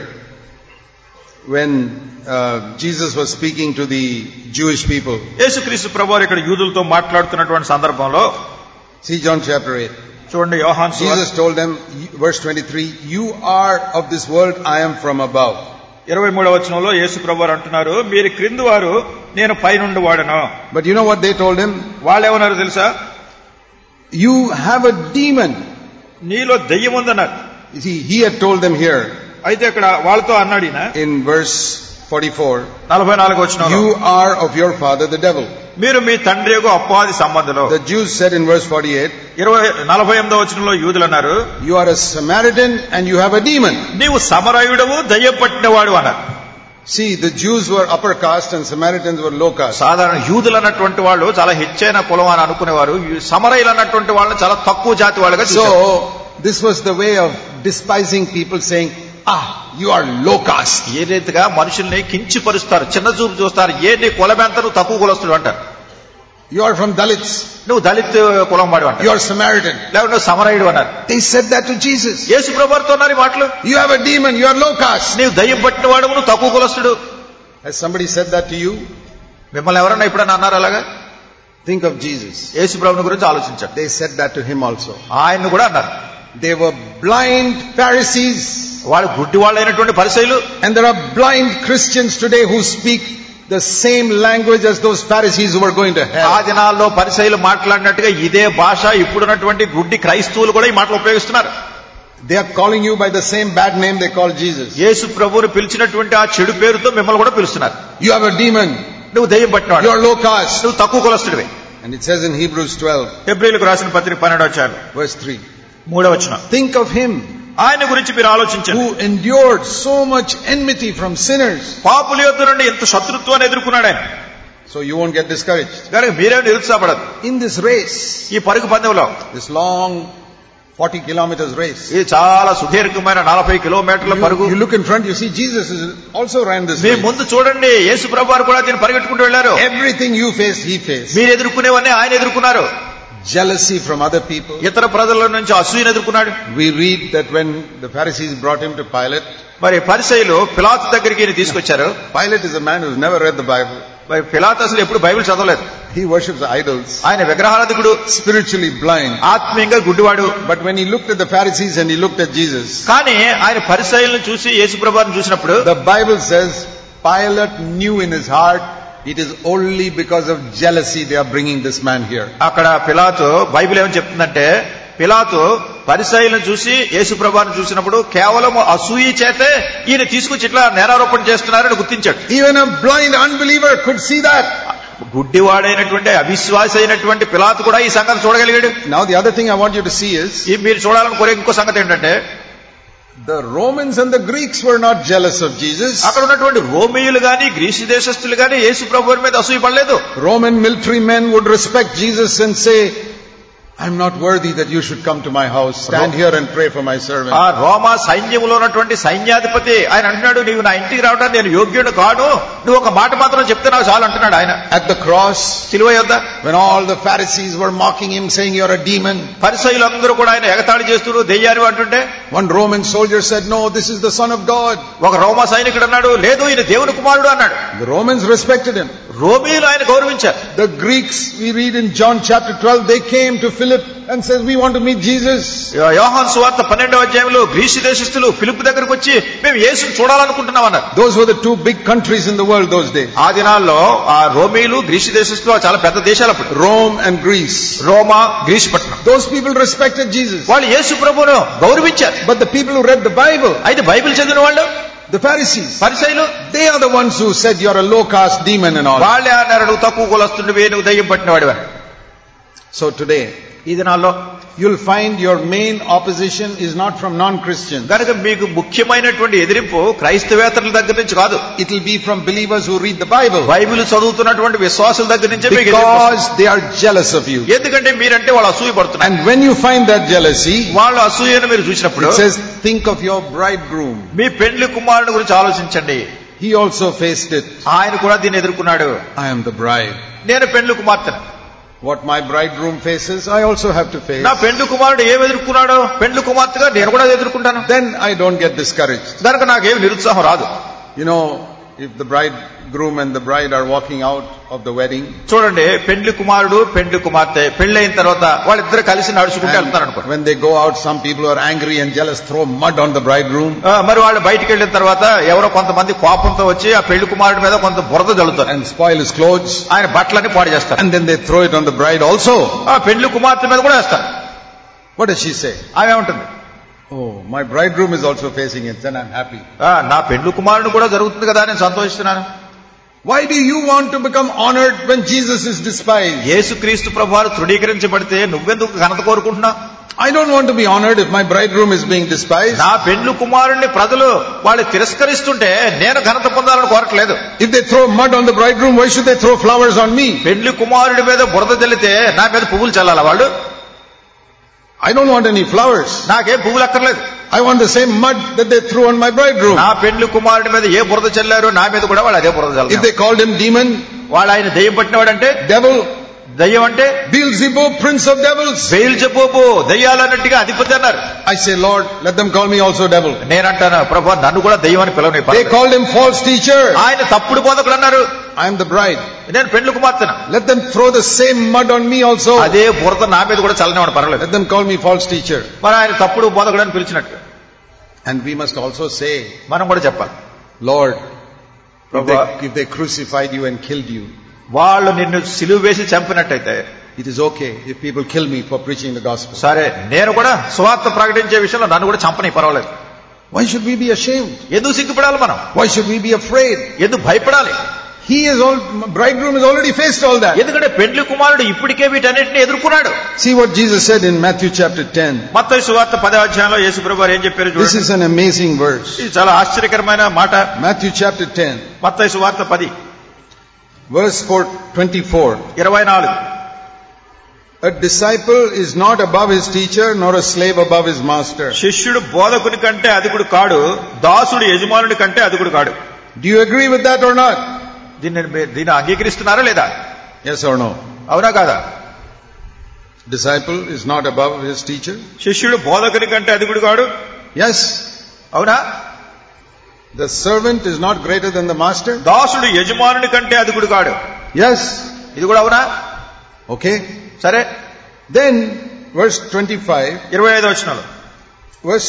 A: when uh, Jesus was speaking to the Jewish people.
B: యేసుక్రీస్తు ప్రభు ఇక్కడ యూదులతో మాట్లాడుతున్నటువంటి సందర్భంలో
A: See John chapter 8.
B: చూడండి యోహాన్ సువార్త
A: Jesus told them, verse 23, You are of this world, I am from above.
B: ఇరవై మూడవ వచనంలో యేసు ప్రభు వారు అంటున్నారు మీరు క్రింది వారు నేను పైనుండి వాడను
A: But you know what they told him?
B: వాళ్ళు ఏమన్నారు తెలుసా
A: You have a demon.
B: నీలో దెయ్యం ఉందన్నారు
A: You see, he had told them here
B: అయితే ఇక్కడ వాళ్ళతో అన్నాడు ఈయన
A: in verse 44,
B: నలభై నాలుగు వచ్చిన
A: You are of your father the devil.
B: మీరు మీ తండ్రి యొక్క అపవాది సంబంధులు
A: The Jews said in verse 48,
B: ఇరవై నలభై ఎనిమిదో వచనంలో యూదులు అన్నారు
A: You are a Samaritan and you have a demon.
B: నీవు సమరయుడవు దయ్యం పట్టినవాడు అన్నారు
A: See, the Jews were upper caste and Samaritans were low caste.
B: సాధారణ యూదులు అన్నటువంటి వాళ్ళు చాలా హెచ్చైన కులం అని అనుకునేవారు ఈ సమరయులు అన్నటువంటి వాళ్ళని చాలా తక్కువ జాతి వాళ్ళగా చూశారు.
A: So, this was the way of despising people saying, Ah, you are low caste.
B: ఏ రీతిగా మనుషుల్ని కించిపరుస్తారు చిన్న చూపు చూస్తారు ఏ నీ కులమెంత నువ్వు తక్కువ కులస్తుడు అంటారు
A: You are from Dalits.
B: నువ్వు దళిత్ కులం వాడు
A: You
B: అంటారు
A: are Samaritan.
B: లేకపోతే నువ్వు సమరయుడు అన్నారు
A: They said that to Jesus.
B: యేసు ప్రభువారితో ఉన్నారు ఈ మాటలు
A: You have a demon. You are low caste.
B: నీవు దయ్యం పట్టిన వాడు నువ్వు తక్కువ కులస్తుడు
A: Has somebody said that to you?
B: మిమ్మల్ని ఎవరన్నా ఎప్పుడన్నా అన్నారు అలాగా
A: Think of Jesus.
B: యేసు ప్రభుని గురించి ఆలోచించాడు
A: They said that to him also.
B: ఆయన్ని కూడా అన్నారు
A: They were blind Pharisees.
B: వాళ్ళు గుడ్డి వాళ్ళైనటువంటి పరిశైలు
A: And there are blind Christians today who speak the same language as those Pharisees who were going to
B: ఆ
A: hell.
B: దినాల్లో పరిశైలు మాట్లాడినట్టుగా ఇదే భాష ఇప్పుడున్నటువంటి గుడ్డి క్రైస్తవులు కూడా ఈ మాటలు ఉపయోగిస్తున్నారు
A: They are calling you by the same bad name they call Jesus.
B: యేసు ప్రభువుని పిలిచినటువంటి ఆ చెడు పేరుతో మిమ్మల్ని కూడా పిలుస్తున్నారు
A: You have a demon.
B: నువ్వు దెయ్యం పట్టినవాడు
A: You are low caste.
B: నువ్వు తక్కువ కులస్తుడివి
A: And it says in Hebrews 12,
B: ఫిబ్రిలకు రాసిన పత్రిక పన్నెండు వచ్చారు
A: verse 3.
B: మూడవ వచ్చిన
A: Think of him
B: ఆయన గురించి మీరు ఆలోచించండి
A: who endured so much enmity from sinners.
B: పాపుల యొద్ద నుండి ఎంత శత్రుత్వాన్ని ఎదుర్కొన్నాడు ఆయన
A: So you won't get discouraged.
B: కనుక మీరే నిరుత్సాహపడదు
A: In this race,
B: ఈ పరుగు పందెంలో
A: this long 40 kilometers race,
B: ఇది చాలా సుదీర్ఘమైన నలభై కిలోమీటర్ల పరుగు
A: you, you look in front, you see Jesus is also ran this
B: me
A: race.
B: ముందు చూడండి యేసు ప్రభు వారు కూడా దీన్ని పరిగెట్టుకుంటూ వెళ్ళారు
A: Everything you faced, he faced.
B: మీరు ఎదుర్కొనేవన్నీ ఆయన ఎదుర్కొన్నారు
A: Jealousy from other people.
B: ఇతర ప్రజల నుంచి అసూయను ఎదుర్కొన్నాడు
A: We read that when the Pharisees brought him to Pilate,
B: మరి పరిసయులు పిలాతు దగ్గరికి ఈయన తీసుకొచ్చారు
A: Pilate is a man who's never read the Bible.
B: మరి పిలాతు అసలు ఎప్పుడు బైబిల్ చదవలేదు
A: He worships idols,
B: ఆయన విగ్రహారాధకుడు
A: spiritually blind.
B: ఆత్మీయంగా గుడ్డివాడు
A: But when he looked at the Pharisees and he looked at Jesus,
B: కానీ ఆయన పరిసయులను చూసి యేసు ప్రభువారిని చూసినప్పుడు
A: the Bible says Pilate knew in his heart it is only because of jealousy they are bringing this man here.
B: అక్కడ పిలాతు Bible ఏమని చెప్తుందంటే పిలాతు పరిసయులను చూసి యేసు ప్రభువారిని చూసినప్పుడు కేవలం అసూయ చేతే ఈయన తీసుకొచ్చి ఇట్లా నేరారోపణ చేస్తున్నారని గుర్తించాడు
A: Even a blind unbeliever could see that.
B: గుడ్డివాడైనటువంటి అవిశ్వాసి అయినటువంటి పిలాతు కూడా ఈ సంగతి చూడగలిగాడు
A: Now the other thing I want you to see is
B: ఈ మీరు చూడాలని కోరే ఇంకో సంగతి ఏంటంటే
A: the Romans and the Greeks were not jealous of Jesus.
B: అక్కడ ఉన్నటువంటి రోమియులు గాని గ్రీసు దేశస్తులు గాని యేసు ప్రభు మీద అసూయ పడలేదు
A: Roman military men would respect Jesus and say, I'm not worthy that you should come to my house. Stand here and pray for my servant.
B: ఆ రోమా సైన్యంలో ఉన్నటువంటి సైన్యాధిపతి ఆయన అంటున్నాడు నీవు నా ఇంటికి రావడానికి నేను యోగ్యుడు కాను నువ్వు ఒక మాట మాత్రం చెప్తే నాకు చాలు అంటున్నాడు ఆయన
A: At the cross,
B: సిలువ యొద్ద
A: when all the Pharisees were mocking him, saying, You're a demon,
B: పరిసయులందరూ కూడా ఆయన ఎగతాళి చేస్తూ దెయ్యారు అంటుంటే
A: one Roman soldier said, No, this is the Son of God.
B: ఒక రోమా సైనికుడు అన్నాడు లేదు ఈయన దేవుని కుమారుడు అన్నాడు
A: The Romans respected him.
B: రోమియులు ఆయన గౌరవించారు
A: The Greeks, we read in John chapter 12, they came to Philip and said, We want to meet Jesus.
B: యోహాన్ సువార్త పన్నెండవ అధ్యాయంలో గ్రీసు దేశస్తులు ఫిలిప్ దగ్గరకు వచ్చి మేము యేసుని చూడాలనుకుంటున్నాం అన్నారు
A: Those were the two big countries in the world those days
B: ఆ దినాల్లో ఆ రోమీలు గ్రీసు దేశస్తులు చాలా పెద్ద దేశాలు అప్పుడు
A: Rome and Greece.
B: రోమా గ్రీసు పట్టణం
A: Those people respected Jesus.
B: వాళ్ళు యేసు ప్రభువును గౌరవించారు
A: But the people who read the Bible,
B: అయితే బైబిల్ చదివిన వాళ్ళు
A: the Pharisees,
B: పరిసైలు
A: they are the ones who said you're a low caste demon and all.
B: వాళ్ళే అన్నారు నువ్వు తక్కువ కులస్తుండివి నువ్వు దయ్యం పట్టినవాడు అని
A: So today,
B: ఈ దినాల్లో
A: you'll find your main opposition is not from non-Christians.
B: కనుక మీకు ముఖ్యమైనటువంటి ఎదిరింపు క్రైస్తవేతరుల దగ్గర నుంచి కాదు
A: It will be from believers who read the Bible.
B: Bible చదువుతున్నటువంటి విశ్వాసుల దగ్గర నుంచే మీకు ఎదిరింపు వస్తుంది.
A: Because they are jealous of you.
B: ఎందుకంటే మీరంటే వాళ్ళు అసూయ పడుతున్నారు
A: And when you find that jealousy,
B: వాళ్ళు అసూయను మీరు చూసినప్పుడు
A: it says, think of your bridegroom.
B: మీ పెండ్లి కుమారుని గురించి ఆలోచించండి
A: He also faced it.
B: ఆయన కూడా దీన్ని ఎదుర్కొన్నాడు
A: I am the bride.
B: నేను పెండ్లి కుమార్తెను
A: What my bridegroom faces, I also have to face.
B: నా పెండ్లి కుమారుడు ఏం ఎదుర్కొన్నాడో పెండ్లి కుమార్తెగా నేను కూడా అది ఎదుర్కొంటాను
A: Then I don't get discouraged.
B: కనుక నాకేం నిరుత్సాహం రాదు
A: You know, if the bridegroom and the bride are walking out of the wedding,
B: చూడండి పెండ్లి కుమారుడు పెండ్లి కుమార్తె పెళ్లి అయిన తర్వాత వాళ్ళిద్దరు కలిసి నడుచుకుంటూ వెళ్తారు అనుకో
A: and when they go out, some people are angry and jealous, throw mud on the bridegroom.
B: ఆ, మరి వాళ్ళు బయటికి వెళ్ళిన తర్వాత ఎవరో కొంతమంది కోపంతో వచ్చి ఆ పెళ్లి కుమారుడి మీద కొంత బురద జల్లుతారు
A: and spoil his clothes
B: ఆయన బట్టలన్నీ పాడు చేస్తారు
A: and then they throw it on the bride also.
B: ఆ పెళ్లి కుమార్తె మీద కూడా వేస్తారు
A: What does she say?
B: ఆమె ఏమంటుంది
A: Oh, my bridegroom is also facing it, then I'm happy.
B: ఆ, నా పెళ్లి కుమారుడు కూడా జరుగుతుంది కదా నేను సంతోషిస్తున్నాను
A: Why do you want to become honored when Jesus is despised?
B: యేసుక్రీస్తు ప్రభువారు తృణీకరించబడితే నువ్వెందుకు ఘనత కోరుకుంటున్నావు
A: I don't want to be honored if my bridegroom is being despised.
B: నా పెండ్లు కుమారుణ్ణి ప్రజలు వాళ్ళు తిరస్కరిస్తుంటే నేను ఘనత పొందాలని కోరట్లేదు
A: If they throw mud on the bridegroom, why should they throw flowers on me?
B: పెండ్లి కుమారుడి మీద బురద చల్లితే నా మీద పువ్వులు చల్లాలా వాళ్ళు
A: I don't want any flowers.
B: నాకేం పువ్వులు అక్కర్లేదు
A: I want the same mud that they threw on my bridegroom.
B: నా పెండ్లి కుమారుడి మీద ఏ బురద చల్లారో నా మీద కూడా వాళ్ళు అదే బురద
A: If
B: చల్లారు
A: they called him demon,
B: వాళ్ళు ఆయన దెయ్యం పట్టినవాడంటే
A: devil,
B: దయ్యం అంటే
A: Beelzebub, prince of devils.
B: బెయిల్జబూబు దయ్యాలన్నట్టుగా అధిపతి అన్నారు
A: I say, Lord, let them call me also devil.
B: నేనంటాను ప్రభు నన్ను కూడా దయ్యం అని పిలవని
A: They called him false teacher.
B: ఆయన తప్పుడు బోధకుడు అన్నారు
A: I am the bride.
B: నేను పెండ్లు కుమార్తెను
A: Let them throw the same mud on me also.
B: అదే బురద నా మీద కూడా చల్లనివాడు పర్వాలేదు
A: Let them call me false teacher.
B: మరి ఆయన తప్పుడు బోధకుడు అని పిలిచినట్టు
A: And we must also say,
B: మనం కూడా చెప్పాలి
A: Lord, if
B: Prabhu.
A: they, if they crucified you and killed you,
B: వాళ్ళు నిన్ను సిలువ వేసి చంపినట్టయితే
A: it is okay if people kill me for preaching the gospel.
B: సరే నేను కూడా స్వార్థ ప్రకటించే విషయంలో నన్ను కూడా చంపని పర్వాలేదు
A: Why should we be ashamed?
B: ఎందుకు సిగ్గుపడాలి మనం
A: Why should we be afraid?
B: ఎందుకు భయపడాలి
A: He is all, bridegroom has already faced all that.
B: ఎందుకంటే పెండ్లి కుమారుడు ఇప్పటికే వీటన్నిటిని ఎదుర్కొన్నాడు
A: See what Jesus said in Matthew chapter 10.
B: మత్తయి సువార్త పదే అధ్యాయంలో యేసు ప్రభు వారు ఏం చెప్పారు
A: This
B: చూడండి
A: is an amazing verse.
B: ఇది చాలా ఆశ్చర్యకరమైన మాట
A: Matthew chapter 10,
B: మత్తయి సువార్త పది
A: verse 4, 24.
B: ఇరవై నాలుగు
A: A disciple is not above his teacher, nor a slave above his master.
B: శిష్యుడు బోధకుని కంటే అధికుడు కాడు దాసుడు యజమానుడి కంటే అధికుడు కాడు
A: Do you agree with that or not?
B: దీన్ని మీ- దీన్ని అంగీకరిస్తున్నారా లేదా
A: Yes or no?
B: అవునా కాదా
A: Disciple is not above his teacher?
B: శిష్యుడు బోధకుని కంటే అధికుడు కాడు
A: Yes.
B: అవునా
A: The servant is not greater than the master?
B: దాసుడు యజమానుని కంటే అధికుడు కాడు
A: Yes.
B: ఇది కూడా అవునా
A: Okay.
B: సరే
A: Then, verse 25,
B: ఇరవై ఐదు వచ్చినాలు
A: verse,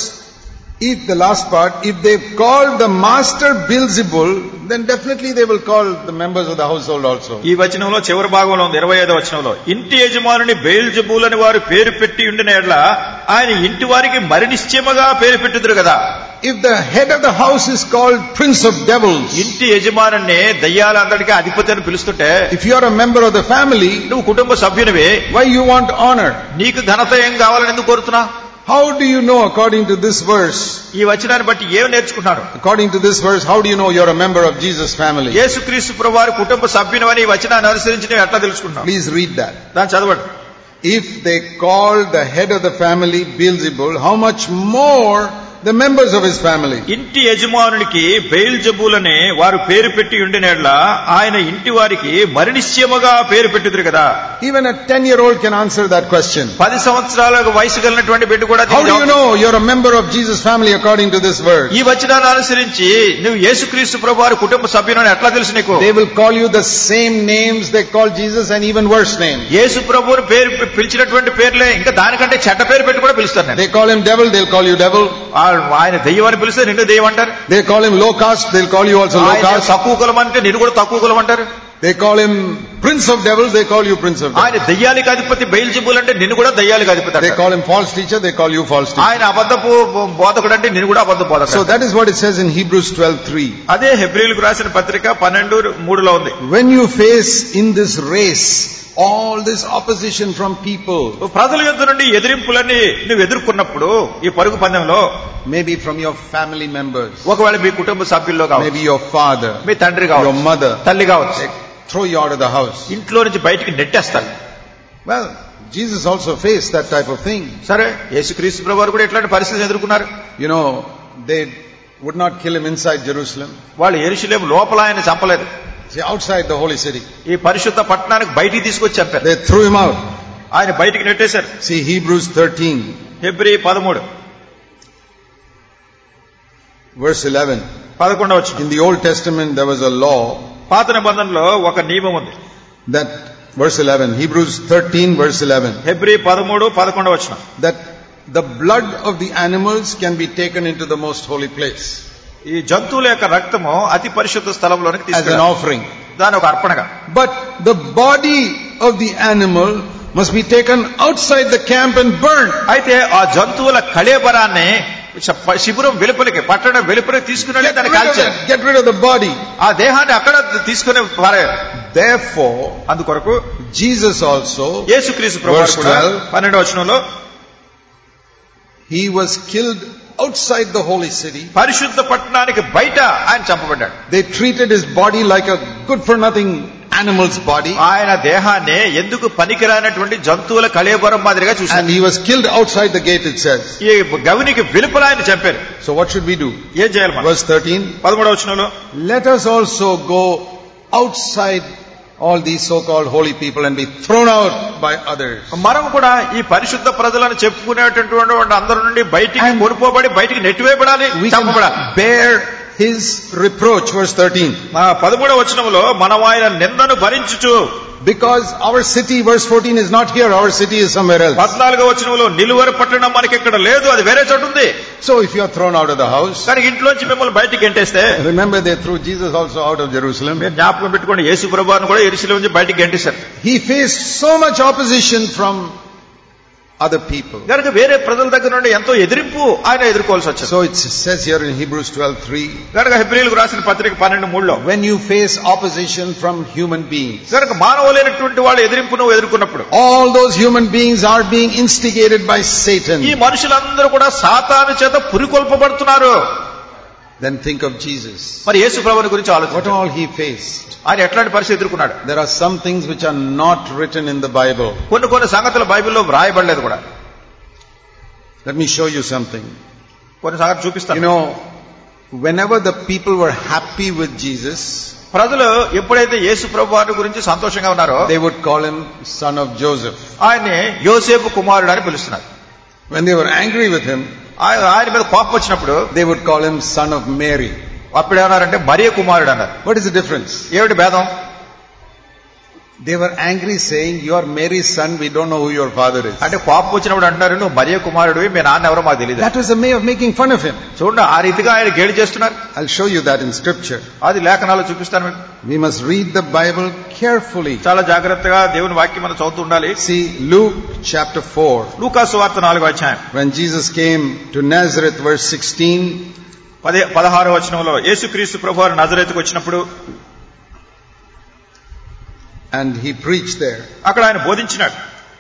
A: if the last part, if they call the master Beelzebul, then definitely they will call the members of the household also.
B: ఈ వచనంలో చివరి భాగంలో ఉంది ఇరవై ఐదో వచనంలో ఇంటి యజమానుని బేల్జబూలని వారు పేరు పెట్టి ఉండిన ఎడ్ల ఆయన ఇంటి వారికి మరి నిశ్చయముగా పేరు పెట్టుదురు కదా
A: If the head of the house is called prince of devils,
B: ఇంటి యజమానుని దయ్యాలందరికీ అధిపతి అని పిలుస్తుంటే
A: if you are a member of the family,
B: నువ్వు కుటుంబ సభ్యునివి
A: why you want honor?
B: నీకు ఘనత ఏం కావాలని ఎందుకు కోరుతున్నా
A: How do you know according to this verse?
B: ఈ వచనాన్ని బట్టి ఏం నేర్చుకుంటున్నారు
A: According to this verse, how do you know you're a member of Jesus' family?
B: యేసుక్రీస్తు ప్రభు వారి కుటుంబ సభ్యుని ఈ వచనాన్ని అనుసరించి నువ్వు ఎట్లా తెలుసుకుంటున్నావు
A: Please read that.
B: దాన్ని చదవండి
A: If they call the head of the family Beelzebul, how much more the members of his family?
B: ఇంటి యజమానునికి బెయిల్జబూలని వారు పేరు పెట్టి ఉండినట్ల ఆయన ఇంటి వారికి మరి నిశ్చయముగా పేరు పెట్టుదురు కదా
A: Even a 10 year old can answer that question.
B: పది సంవత్సరాల వయసు కలిగినటువంటి బిడ్డ కూడా
A: How
B: దీనికి
A: do you
B: జవాబు-
A: know you're a member of Jesus' family according to this verse?
B: ఈ వచనాన్ని అనుసరించి నువ్వు యేసుక్రీస్తు ప్రభు వారి కుటుంబ సభ్యుని ఎట్లా తెలుసు నీకు
A: They will call you the same names they call Jesus and even worse names.
B: యేసు ప్రభువుని పేరు పిలిచినటువంటి పేర్లే ఇంకా దానికంటే చెడ్డ పేరు పెట్టి కూడా పిలుస్తారు నేను
A: They call him devil, they'll call you devil.
B: ఆ- ఆయన దెయ్యం అని పిలిస్తే నిన్ను దెయ్యం అంటారు
A: They call him low caste, they'll call you also low
B: ఆయన
A: caste.
B: తక్కువ కులం అంటే నిన్ను కూడా తక్కువ కులం అంటారు
A: They call him prince of devils, they call you prince of devils.
B: ఆయన దెయ్యానికి అధిపతి బయలుజబుల్ అంటే నిన్ను కూడా దెయ్యాలకు అధిపతి
A: They
B: అంటారు.
A: call him false teacher, they call you false teacher.
B: ఆయన అబద్ధపు బోధకుడు అంటే నిన్ను కూడా అబద్ధ
A: So
B: బోధకుడు
A: that is what it says in Hebrews 12:3.
B: అదే హెబ్రిల్కు రాసిన పత్రిక పన్నెండు మూడులో ఉంది
A: When you face in this race all this opposition from people,
B: ప్రజల యుద్ధ నుండి ఎదిరింపులన్నీ నువ్వు ఎదుర్కొన్నప్పుడు ఈ పరుగు పందెంలో
A: maybe from your family members,
B: ఒకవేళ మీ కుటుంబ సభ్యుల్లో కావచ్చు
A: maybe your father,
B: మీ తండ్రి
A: your
B: కావచ్చు
A: mother,
B: తల్లి కావచ్చు
A: they throw you out of the house.
B: ఇంట్లో నుంచి బయటికి నెట్టేస్తారు
A: Well, Jesus also faced that type of thing.
B: సరే యేసుక్రీస్తు ప్రభు వారు కూడా ఇట్లాంటి పరిస్థితిని ఎదుర్కొన్నారు
A: You know, they would not kill him inside Jerusalem.
B: వాళ్ళు ఎరుషులేము లోపల ఆయన చంపలేదు
A: See, outside the holy city.
B: ఈ పరిశుద్ధ పట్టణానికి బయటికి తీసుకొచ్చి చంపారు
A: They threw him out.
B: ఆయన బయటికి నెట్టేశారు
A: See, Hebrews 13,
B: ఫిబ్రి పదమూడు
A: verse 11.
B: పదకొండవ వచ్చిన
A: In the Old Testament, there was a law
B: పాత నిబంధనలో ఒక నియమం ఉంది
A: that, verse 11, Hebrews 13, verse 11,
B: ఫిబ్రి పదమూడు పదకొండవ వచ్చిన
A: that the blood of the animals can be taken into the most holy place
B: ఈ జంతువుల యొక్క రక్తము అతి పరిశుద్ధ స్థలంలోనికి
A: as an
B: తీసుకెళ్ళాలి
A: offering.
B: దాని ఒక అర్పణగా
A: But the body of the animal must be taken outside the camp and burned.
B: అయితే ఆ జంతువుల కళేబరాన్ని శ- శిబిరం వెలుపలికి పట్టణం వెలుపలికి తీసుకుని వెళ్ళి
A: Get
B: దాన్ని
A: rid of
B: కాల్చారు
A: that. Get rid of the body.
B: ఆ దేహాన్ని అక్కడ తీసుకుని పారారు
A: Therefore,
B: అందుకొరకు
A: Jesus also,
B: యేసుక్రీస్తు ప్రభు
A: Verse
B: కూడా
A: 12.
B: పన్నెండవ వచనంలో
A: he was killed outside the holy city.
B: పరిశుద్ధ పట్టణానికి బయట ఆయన చంపబడ్డాడు
A: They treated his body like a good for nothing animal's body.
B: ఆయన దేహాన్ని ఎందుకు పనికిరానటువంటి జంతువుల కళేబరం మాదిరిగా
A: And
B: చూశారు
A: he was killed outside the gate, it says.
B: ఈ గవినికి వెలుపల ఆయన చంపారు
A: So what should we do?
B: ఏం చేయాలి మనం
A: Verse 13.
B: పదమూడవ వచనంలో
A: Let us also go outside all these so-called holy people and be thrown out by others.
B: మనం కూడా ఈ పరిశుద్ధ ప్రజలను చెప్పుకునేటటువంటి వాడు అందరి నుండి బయటికి
A: And-
B: కొనుకోబడి బయటికి నెట్టివేయబడాలి
A: We can
B: చంపబడాలి
A: bear his reproach, verse 13.
B: మా పదమూడవ వచనంలో మనం ఆయన నిందను భరించుచు
A: Because our city, verse 14, is not here. Our city is somewhere else.
B: పద్నాలుగో వచనంలో నిలువర పట్టణం మనకి ఇక్కడ లేదు అది వేరే చోటు ఉంది
A: So if you are thrown out of the house,
B: కానీ ఇంట్లోంచి మిమ్మల్ని బయటికి గెంటేస్తే
A: remember they threw Jesus also out of Jerusalem.
B: మీరు జ్ఞాపకం పెట్టుకోండి యేసు ప్రభువాన్ని కూడా ఎరిసిలో నుంచి బయటికి గెంటేశారు
A: He faced so much opposition from other people.
B: కనుక వేరే ప్రజల దగ్గర నుండి ఎంతో ఎదిరింపు ఆయన ఎదుర్కోవాల్సి వచ్చింది
A: So it says here in Hebrews 12:3,
B: కనుక హెబ్రిలకు రాసిన పత్రిక పన్నెండు మూడులో
A: when you face opposition from human beings,
B: కనుక మానవులైనటువంటి వాళ్ళు ఎదిరింపు నువ్వు ఎదుర్కొన్నప్పుడు
A: all those human beings are being instigated by
B: ఈ
A: Satan.
B: మనుషులందరూ కూడా సాతాను చేత పురికొల్పబడుతున్నారు
A: Then think of Jesus.
B: మరి యేసు ప్రభుని గురించి
A: What
B: ఆలోచించు
A: all he faced.
B: ఆయన ఎట్లాంటి పరిస్థితి ఎదుర్కొన్నాడు
A: There are some things which are not written in the Bible.
B: కొన్ని కొన్ని సంగతులు బైబిల్లో వ్రాయబడలేదు కూడా
A: Let me show you something.
B: కొన్ని సంగతులు
A: You
B: చూపిస్తాను
A: know, whenever the people were happy with Jesus,
B: ప్రజలు ఎప్పుడైతే యేసు ప్రభు గురించి సంతోషంగా ఉన్నారో
A: they would call him son of Joseph.
B: ఆయన్ని యోసేపు కుమారుడు అని పిలుస్తున్నారు
A: When they were angry with him,
B: ఆయన ఆయన మీద కోపం వచ్చినప్పుడు
A: they would call him son of Mary.
B: అప్పుడు ఏమన్నారంటే మరియ కుమారుడు అన్నారు
A: What is the difference?
B: ఏమిటి భేదం
A: They were angry saying, you are Mary's son, we don't know who your father is.
B: అంటే కోపం వచ్చినప్పుడు అంటున్నారు నువ్వు మరియ కుమారుడివి మీ నాన్న ఎవరో మాకు తెలియదు
A: That was a way of making fun of him.
B: చూడండి ఆ రీతిగా ఆయన గేలి చేస్తున్నారు
A: I'll show you that in scripture.
B: అది లేఖనాలు చూపిస్తాను మీకు
A: We must read the Bible carefully.
B: చాలా జాగ్రత్తగా దేవుని వాక్యం మనం చదువుతూ ఉండాలి
A: See, Luke chapter 4,
B: లూకాసు వార్త నాలుగో అధ్యాయం
A: when Jesus came to Nazareth, verse 16,
B: పదే పదహారో వచనంలో యేసుక్రీస్తు ప్రభు వారు నజరేతుకు వచ్చినప్పుడు
A: and he preached there.
B: అక్కడ ఆయన బోధించినాడు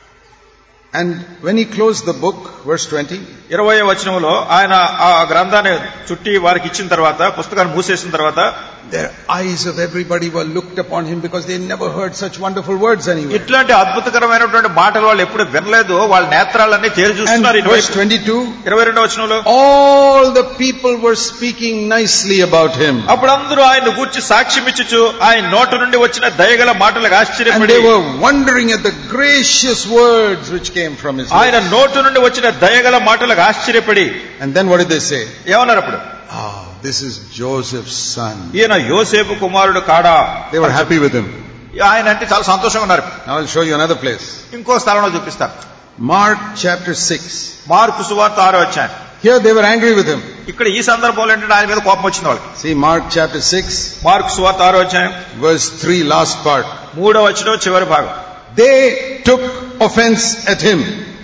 A: And when he closed the book, verse 20,
B: ఇరవై వచనంలో ఆయన ఆ గ్రంథాన్ని చుట్టి వారికి ఇచ్చిన తర్వాత పుస్తకాన్ని మూసేసిన తర్వాత
A: their eyes of everybody were looked upon him because they never heard such wonderful words anywhere.
B: ఇట్లాంటి అద్భుతకరమైనటువంటి మాటలు వాళ్ళు ఎప్పుడు వినలేదు వాళ్ళ నేత్రాలన్నీ తేరి
A: And
B: చూస్తున్నారు
A: verse
B: ఇటువైపు.
A: 22,
B: ఇరవై రెండో వచనంలో
A: all the people were speaking nicely about him.
B: అప్పుడు అందరూ ఆయన గూర్చి సాక్ష్యం ఇచ్చుచు ఆయన నోటు నుండి వచ్చిన దయగల మాటలకు
A: And
B: ఆశ్చర్యపడి
A: they were wondering at the gracious words which came from his
B: ఆయన
A: lips.
B: నోటు నుండి వచ్చిన దయగల మాటలకు ఆశ్చర్యపడి
A: And then what did they say?
B: ఏమన్నారు అప్పుడు
A: Ah, this is Joseph's son.
B: ఈయన యోసేపు కుమారుడు కాడా
A: They were happy with him.
B: ఆయన అంటే చాలా సంతోషంగా ఉన్నారు
A: Now I'll show you another place.
B: ఇంకో స్థలంలో చూపిస్తాను
A: Mark chapter 6.
B: మార్కు సువార్త ఆరో వచ్చాను
A: Here they were angry with him.
B: ఇక్కడ ఈ సందర్భంలో ఏంటంటే ఆయన మీద కోపం వచ్చింది వాళ్ళకి
A: See Mark chapter 6,
B: మార్కు సువార్త ఆరో వచ్చాను
A: verse 3, last part.
B: మూడో వచ్చిన చివరి భాగం
A: They took offense at him.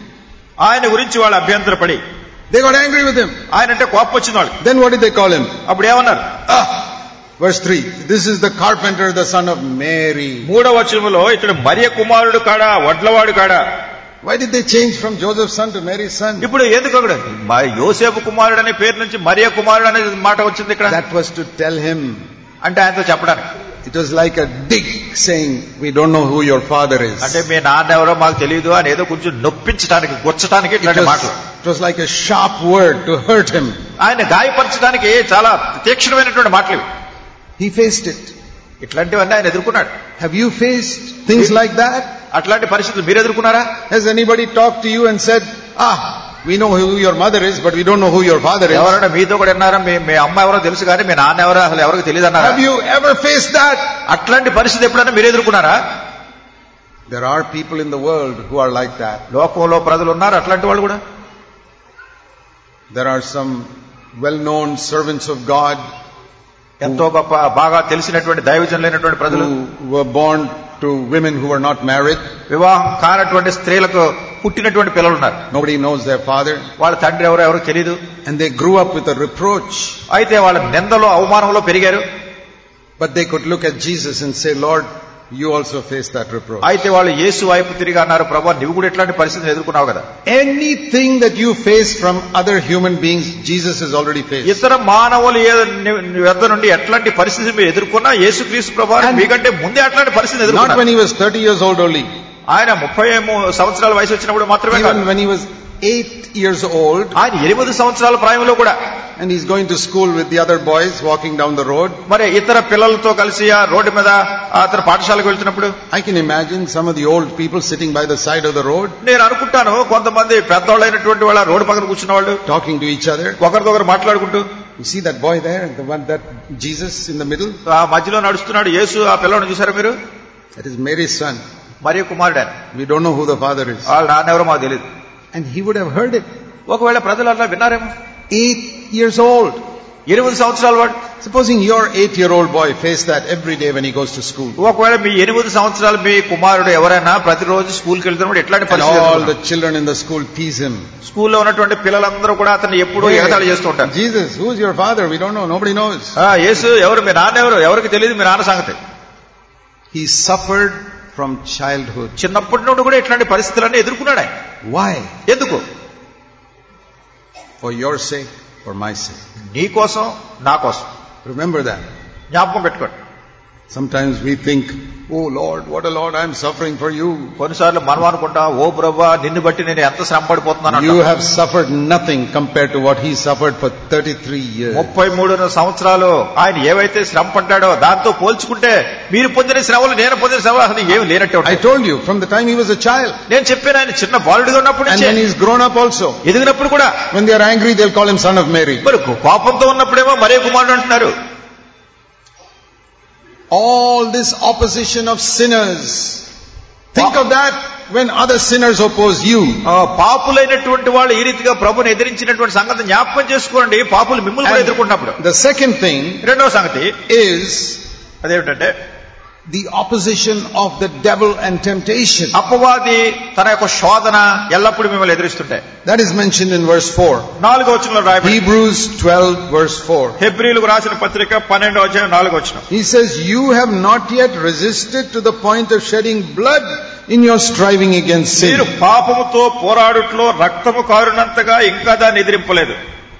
B: ఆయన గురించి వాళ్ళు అభ్యంతరపడి
A: They got angry with him.
B: ఆయన అంటే కోపం వచ్చింది వాళ్ళకి
A: Then what did they call him?
B: అప్పుడు ఏమన్నారు
A: Ah, verse 3. This is the carpenter, the son of Mary.
B: మూడో వచనంలో ఇతడు మరియ కుమారుడు కాడా వడ్లవాడు కాడా
A: Why did they change from Joseph's son to Mary's son?
B: ఇప్పుడు ఎందుకు అక్కడ మ- యోసేపు కుమారుడు అనే పేరు నుంచి మరియ కుమారుడు అనే మాట వచ్చింది ఇక్కడ
A: That was to tell him.
B: అంటే ఆయనతో చెప్పడానికి
A: It was like a dig saying, we don't know who your father is.
B: అంటే మీ నాన్న ఎవరో మాకు తెలియదు అని ఏదో కొంచెం నొప్పించడానికి గుచ్చడానికి
A: It
B: ఇట్లాంటి
A: was,
B: మాటలు
A: it was like a sharp word to hurt him.
B: ఆయన గాయపరచడానికి చాలా తీక్షణమైనటువంటి మాటలు ఇవి.
A: He faced it.
B: ఇట్లాంటివన్నీ ఆయన ఎదుర్కొన్నాడు
A: Have you faced things like that?
B: అట్లాంటి పరిస్థితులు మీరు ఎదుర్కొన్నారా
A: Has anybody talked to you and said, ah, we know who your mother is, but we don't know who your father is?
B: ఎవరైనా మీతో కూడా విన్నారా మీ మీ అమ్మ ఎవరో తెలుసు కానీ మీ నాన్న ఎవరో అసలు ఎవరికి తెలియదు అన్నారా
A: Have you ever faced that?
B: అట్లాంటి పరిస్థితి ఎప్పుడైనా మీరు ఎదుర్కొన్నారా
A: There are people in the world who are like that.
B: లోకంలో ప్రజలు ఉన్నారు అట్లాంటి వాళ్ళు కూడా
A: There are some well-known servants of God
B: ఎంతో గొప్ప బాగా తెలిసినటువంటి దైవజనులైనటువంటి ప్రజలు
A: who were born to women who were not married.
B: వివాహం కానటువంటి స్త్రీలకు పుట్టినటువంటి పిల్లలు ఉన్నారు
A: Nobody knows their father.
B: వాళ్ళ తండ్రి ఎవరో ఎవరికి తెలియదు
A: And they grew up with a reproach.
B: అయితే వాళ్ళ నిందలో అవమానంలో పెరిగారు
A: But they could look at Jesus and say, Lord, you also faced that reproach.
B: అయితే వాళ్ళు యేసు వైపు తిరిగి అన్నారు ప్రభా నువ్వు కూడా ఇట్లాంటి పరిస్థితిని ఎదుర్కొన్నావు కదా
A: Anything that you face from other human beings, Jesus has already faced.
B: ఇతర మానవులు ఏ- ని- ని వద్ద నుండి ఎట్లాంటి పరిస్థితి మీరు ఎదుర్కొన్నా యేసు క్రీస్తు ప్రభా
A: And-
B: మీకంటే ముందే అట్లాంటి పరిస్థితి
A: Not
B: ఎదుర్కొన్నారు
A: when he was 30 years old only.
B: ఆయన ముప్పై మూ- సంవత్సరాల వయసు వచ్చినప్పుడు మాత్రమే కాదు
A: Even when he was 8 years old,
B: ఆయన ఎనిమిది సంవత్సరాల ప్రాయంలో కూడా
A: and he's going to school with the other boys walking down the road.
B: మరి ఇతర పిల్లలతో కలిసి ఆ రోడ్డు మీద అతను పాఠశాలకు వెళ్తున్నప్పుడు
A: I can imagine some of the old people sitting by the side of the road
B: నేను అనుకుంటాను కొంతమంది పెద్దవాళ్ళైనటువంటి వాళ్ళ రోడ్డు పక్కన కూర్చున్న వాళ్ళు
A: talking to each other.
B: ఒకరికొకరు మాట్లాడుకుంటూ
A: You see that boy there, the one that Jesus in the middle?
B: ఆ మధ్యలో నడుస్తున్నాడు యేసు ఆ పిల్లవాడిని చూసారా మీరు
A: That is Mary's son.
B: మరియు కుమారుడు ఆయన.
A: We don't know who the father is.
B: వాళ్ళ నాన్నెవరో మాకు తెలియదు
A: And he would have heard it.
B: ఒకవేళ ప్రజలు అలా విన్నారేమో
A: Eight years old.
B: ఎనిమిది సంవత్సరాల వాడు
A: Supposing your eight-year-old boy faced that every day when he goes to school.
B: ఒకవేళ మీ ఎనిమిది సంవత్సరాలు మీ కుమారుడు ఎవరైనా ప్రతిరోజు స్కూల్కి వెళ్తున్నప్పుడు ఎట్లాంటి
A: And
B: పరిస్థితి
A: all
B: ఎదుర్కొన్నారు?
A: the children in the school tease him.
B: స్కూల్లో ఉన్నటువంటి పిల్లలందరూ కూడా అతన్ని ఎప్పుడూ ఎగతాళి చేస్తూ ఉంటారు
A: Jesus, who's your father? We don't know. Nobody knows.
B: ఆ, యేసు ఎవరు మీ నాన్న ఎవరు ఎవరికి తెలియదు మీ నాన్న సంగతి
A: He suffered from childhood.
B: చిన్నప్పటి నుండి కూడా ఇట్లాంటి పరిస్థితులన్నీ ఎదుర్కొన్నాడు ఆయన
A: Why?
B: ఎందుకు
A: For your sake, for my sake.
B: నీ కోసం నా కోసం
A: Remember that.
B: జ్ఞాపకం పెట్టుకోండి
A: Sometimes we think, oh Lord, what a Lord, I'm suffering for you.
B: కొన్నిసార్లు మనం అనుకుంటా ఓ బ్రవ్వా నిన్ను బట్టి నేను ఎంత శ్రమ పడిపోతున్నాను
A: You
B: అంటాం.
A: have suffered nothing compared to what he suffered for 33 years.
B: ముప్పై మూడున్నర సంవత్సరాలు ఆయన ఏవైతే శ్రమ పడ్డాడో దాంతో పోల్చుకుంటే మీరు పొందిన శ్రమలు నేను పొందిన శ్రమలు అసలు ఏమి లేనట్టే
A: I
B: ఉంటాయి
A: told you, from the time he was a child.
B: నేను చెప్పాను ఆయన చిన్న బాలుడిగా ఉన్నప్పుడు
A: And
B: నుంచే
A: when he's grown up also.
B: ఎదిగినప్పుడు కూడా
A: When they are angry, they'll call him son of Mary.
B: మరి కోపంతో ఉన్నప్పుడేమో మరే కుమారుడు అంటున్నారు
A: All this opposition of sinners. Think of that when other sinners oppose you.
B: ఆ, పాపులైనటువంటి వాళ్ళు ఈ రీతిగా ప్రభుని ఎదిరించినటువంటి సంగతి జ్ఞాపకం చేసుకోండి పాపులు మిమ్మల్ని కూడా ఎదుర్కొంటున్నప్పుడు
A: The second thing
B: రెండవ సంగతి
A: is
B: అదేమిటంటే
A: the opposition of the devil and temptation.
B: అపవాది తన యొక్క శోధన ఎల్లప్పుడూ మిమ్మల్ని ఎదురిస్తుంటాయి
A: That is mentioned in verse 4.
B: నాలుగో వచనంలో రాయబడి
A: Hebrews 12 verse 4.
B: హెబ్రిలకు రాసిన పత్రిక పన్నెండో అధ్యాయం నాలుగో వచనం
A: He says, you have not yet resisted to the point of shedding blood in your striving against
B: మీరు
A: sin.
B: పాపముతో పోరాడుట్లో రక్తము కారునంతగా ఇంకా దాన్ని ఎదిరింపలేదు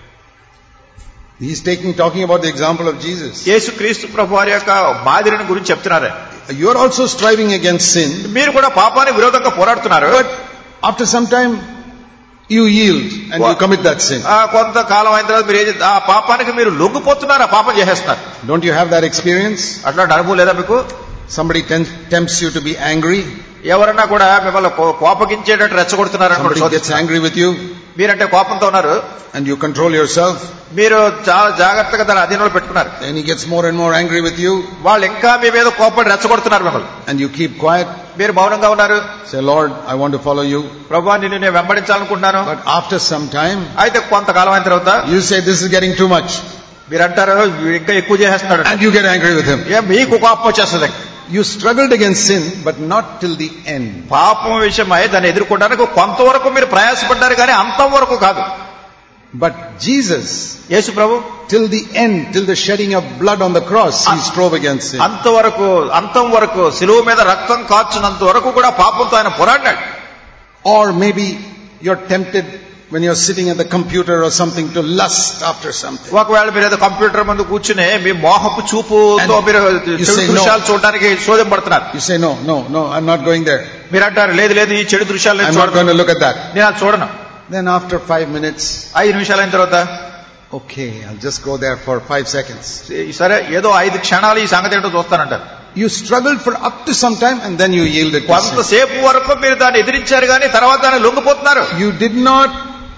A: He's taking, talking about the example of Jesus.
B: యేసు క్రీస్తు ప్రభు వారి యొక్క మాదిరిని గురించి చెప్తున్నారు
A: You are also striving against sin,
B: మీరు కూడా పాపానికి విరోధంగా పోరాడుతున్నారు
A: but after some time, you yield and you commit that sin.
B: ఆ, కొంతకాలం అయిన తర్వాత మీరు ఏం చేస్తారు? ఆ పాపానికి మీరు లొంగిపోతున్నారు ఆ పాపం చేసేస్తున్నారు
A: Don't you have that experience?
B: అట్లాంటి అనుభవం లేదా మీకు
A: Somebody tem- tempts you to be angry.
B: ఎవరన్నా కూడా మిమ్మల్ని కో- కోపగించేటట్టు రెచ్చగొడుతున్నారు
A: Somebody
B: అనుకోండి
A: gets angry with you
B: మీరంటే కోపంతో ఉన్నారు
A: and you control yourself.
B: మీరు చాలా జాగ్రత్తగా దాని అధీనంలో పెట్టుకున్నారు
A: Then he gets more and more angry with you
B: వాళ్ళు ఇంకా మీ మీద కోపడి రెచ్చగొడుతున్నారు మిమ్మల్ని
A: and you keep quiet.
B: మీరు మౌనంగా ఉన్నారు
A: Say, Lord, I want to follow you.
B: ప్రభా నిన్ను నేను వెంబడించాలనుకుంటున్నాను
A: But after some time,
B: అయితే కొంతకాలం అయిన తర్వాత
A: you say, this is getting too much.
B: మీరు అంటారు "వీడు ఇంకా ఎక్కువ చేసేస్తున్నాడు
A: And you get angry with him.
B: ఏ మీకు కోపం వచ్చేస్తుంది
A: You struggled against sin, but not till the end.
B: పాపం విషయమై దాన్ని ఎదుర్కోవడానికి కొంతవరకు మీరు ప్రయాసపడ్డారు కానీ అంతవరకు కాదు
A: But Jesus,
B: Yesu Prabhu
A: till the end, till the shedding of blood on the cross, he strove against sin.
B: అంతవరకు అంతం వరకు సిలువ మీద రక్తం కార్చున్నంత వరకు కూడా పాపంతో ఆయన పోరాడినాడు
A: Or maybe you're tempted when you're sitting at the computer or something to lust after something.
B: ఒకవేళ మీరు ఏదో కంప్యూటర్ ముందు కూర్చుని మీ మోహపు చూపుతో
A: And
B: మీరు
A: you
B: చెడు
A: say no.
B: దృశ్యాలు చూడడానికి శోధింపడుతున్నారు
A: You say, no, no, no, I'm not going there.
B: మీరు అంటారు లేదు లేదు ఈ చెడు దృశ్యాలు నేను
A: I'm not
B: చూడను
A: going to look at that.
B: నేను అది చూడను
A: Then after five minutes,
B: ఐదు నిమిషాలు అయిన తర్వాత
A: okay, I'll just go there for five seconds.
B: సరే ఏదో ఐదు క్షణాలు ఈ సంగతి ఏంటో చూస్తానంటారు
A: You struggled for up to some time and then you yielded to sin.
B: కొంతసేపు వరకు మీరు దాన్ని ఎదిరించారు కానీ తర్వాత దాన్ని లొంగిపోతున్నారు
A: You did not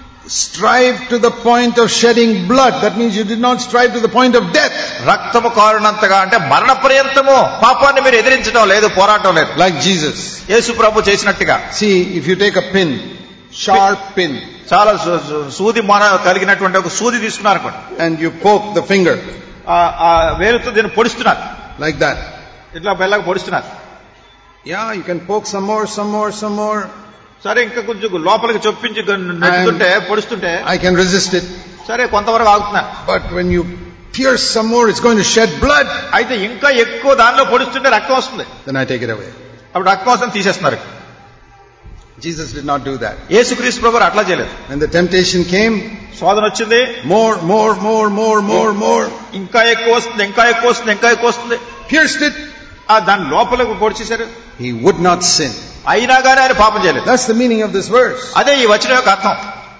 A: strive to the point of shedding blood. That means you did not strive to the point of death.
B: రక్తము కారునంతగా అంటే మరణ పర్యంతము పాపాన్ని మీరు ఎదిరించడం లేదు పోరాటం లేదు
A: Like Jesus.
B: యేసు ప్రభు చేసినట్టుగా
A: See, if you take a pin, sharp pin,
B: చాలా సు- సు- సూది మన కలిగినటువంటి ఒక సూది తీసుకున్నారు అనుకోండి
A: and you poke the finger
B: ఆ- ఆ వేలుతో దీన్ని పొడుస్తున్నారు
A: like that.
B: ఇట్లా బెల్లగా పొడుస్తున్నారు
A: Yeah, you can poke some more, some more, some more.
B: సరే ఇంకా కొంచెం లోపలికి చొప్పించి గ- నెట్టుతుంటే పొడుస్తుంటే
A: I can resist it.
B: సరే కొంతవరకు ఆగుతున్నారు
A: But when you pierce some more, it's going to shed blood.
B: అయితే ఇంకా ఎక్కువ దానిలో పొడుస్తుంటే రక్తం వస్తుంది
A: Then I take it away.
B: అప్పుడు రక్తం వస్తుంది తీసేస్తున్నారు
A: Jesus did not do that.
B: యేసుక్రీస్తు ప్రభు వారు అట్లా చేయలేదు
A: When the temptation came,
B: శోధన వచ్చింది
A: more, more, more, more, more, more,
B: ఇంకా ఎక్కువ వస్తుంది ఇంకా ఎక్కువ వస్తుంది ఇంకా ఎక్కువ వస్తుంది
A: pierced it.
B: ఆ దాని లోపలకు పొడిచేశారు
A: He would not sin.
B: అయినా కానీ ఆయన పాపం చేయలేదు
A: That's the meaning of this verse.
B: అదే ఈ వచనం యొక్క అర్థం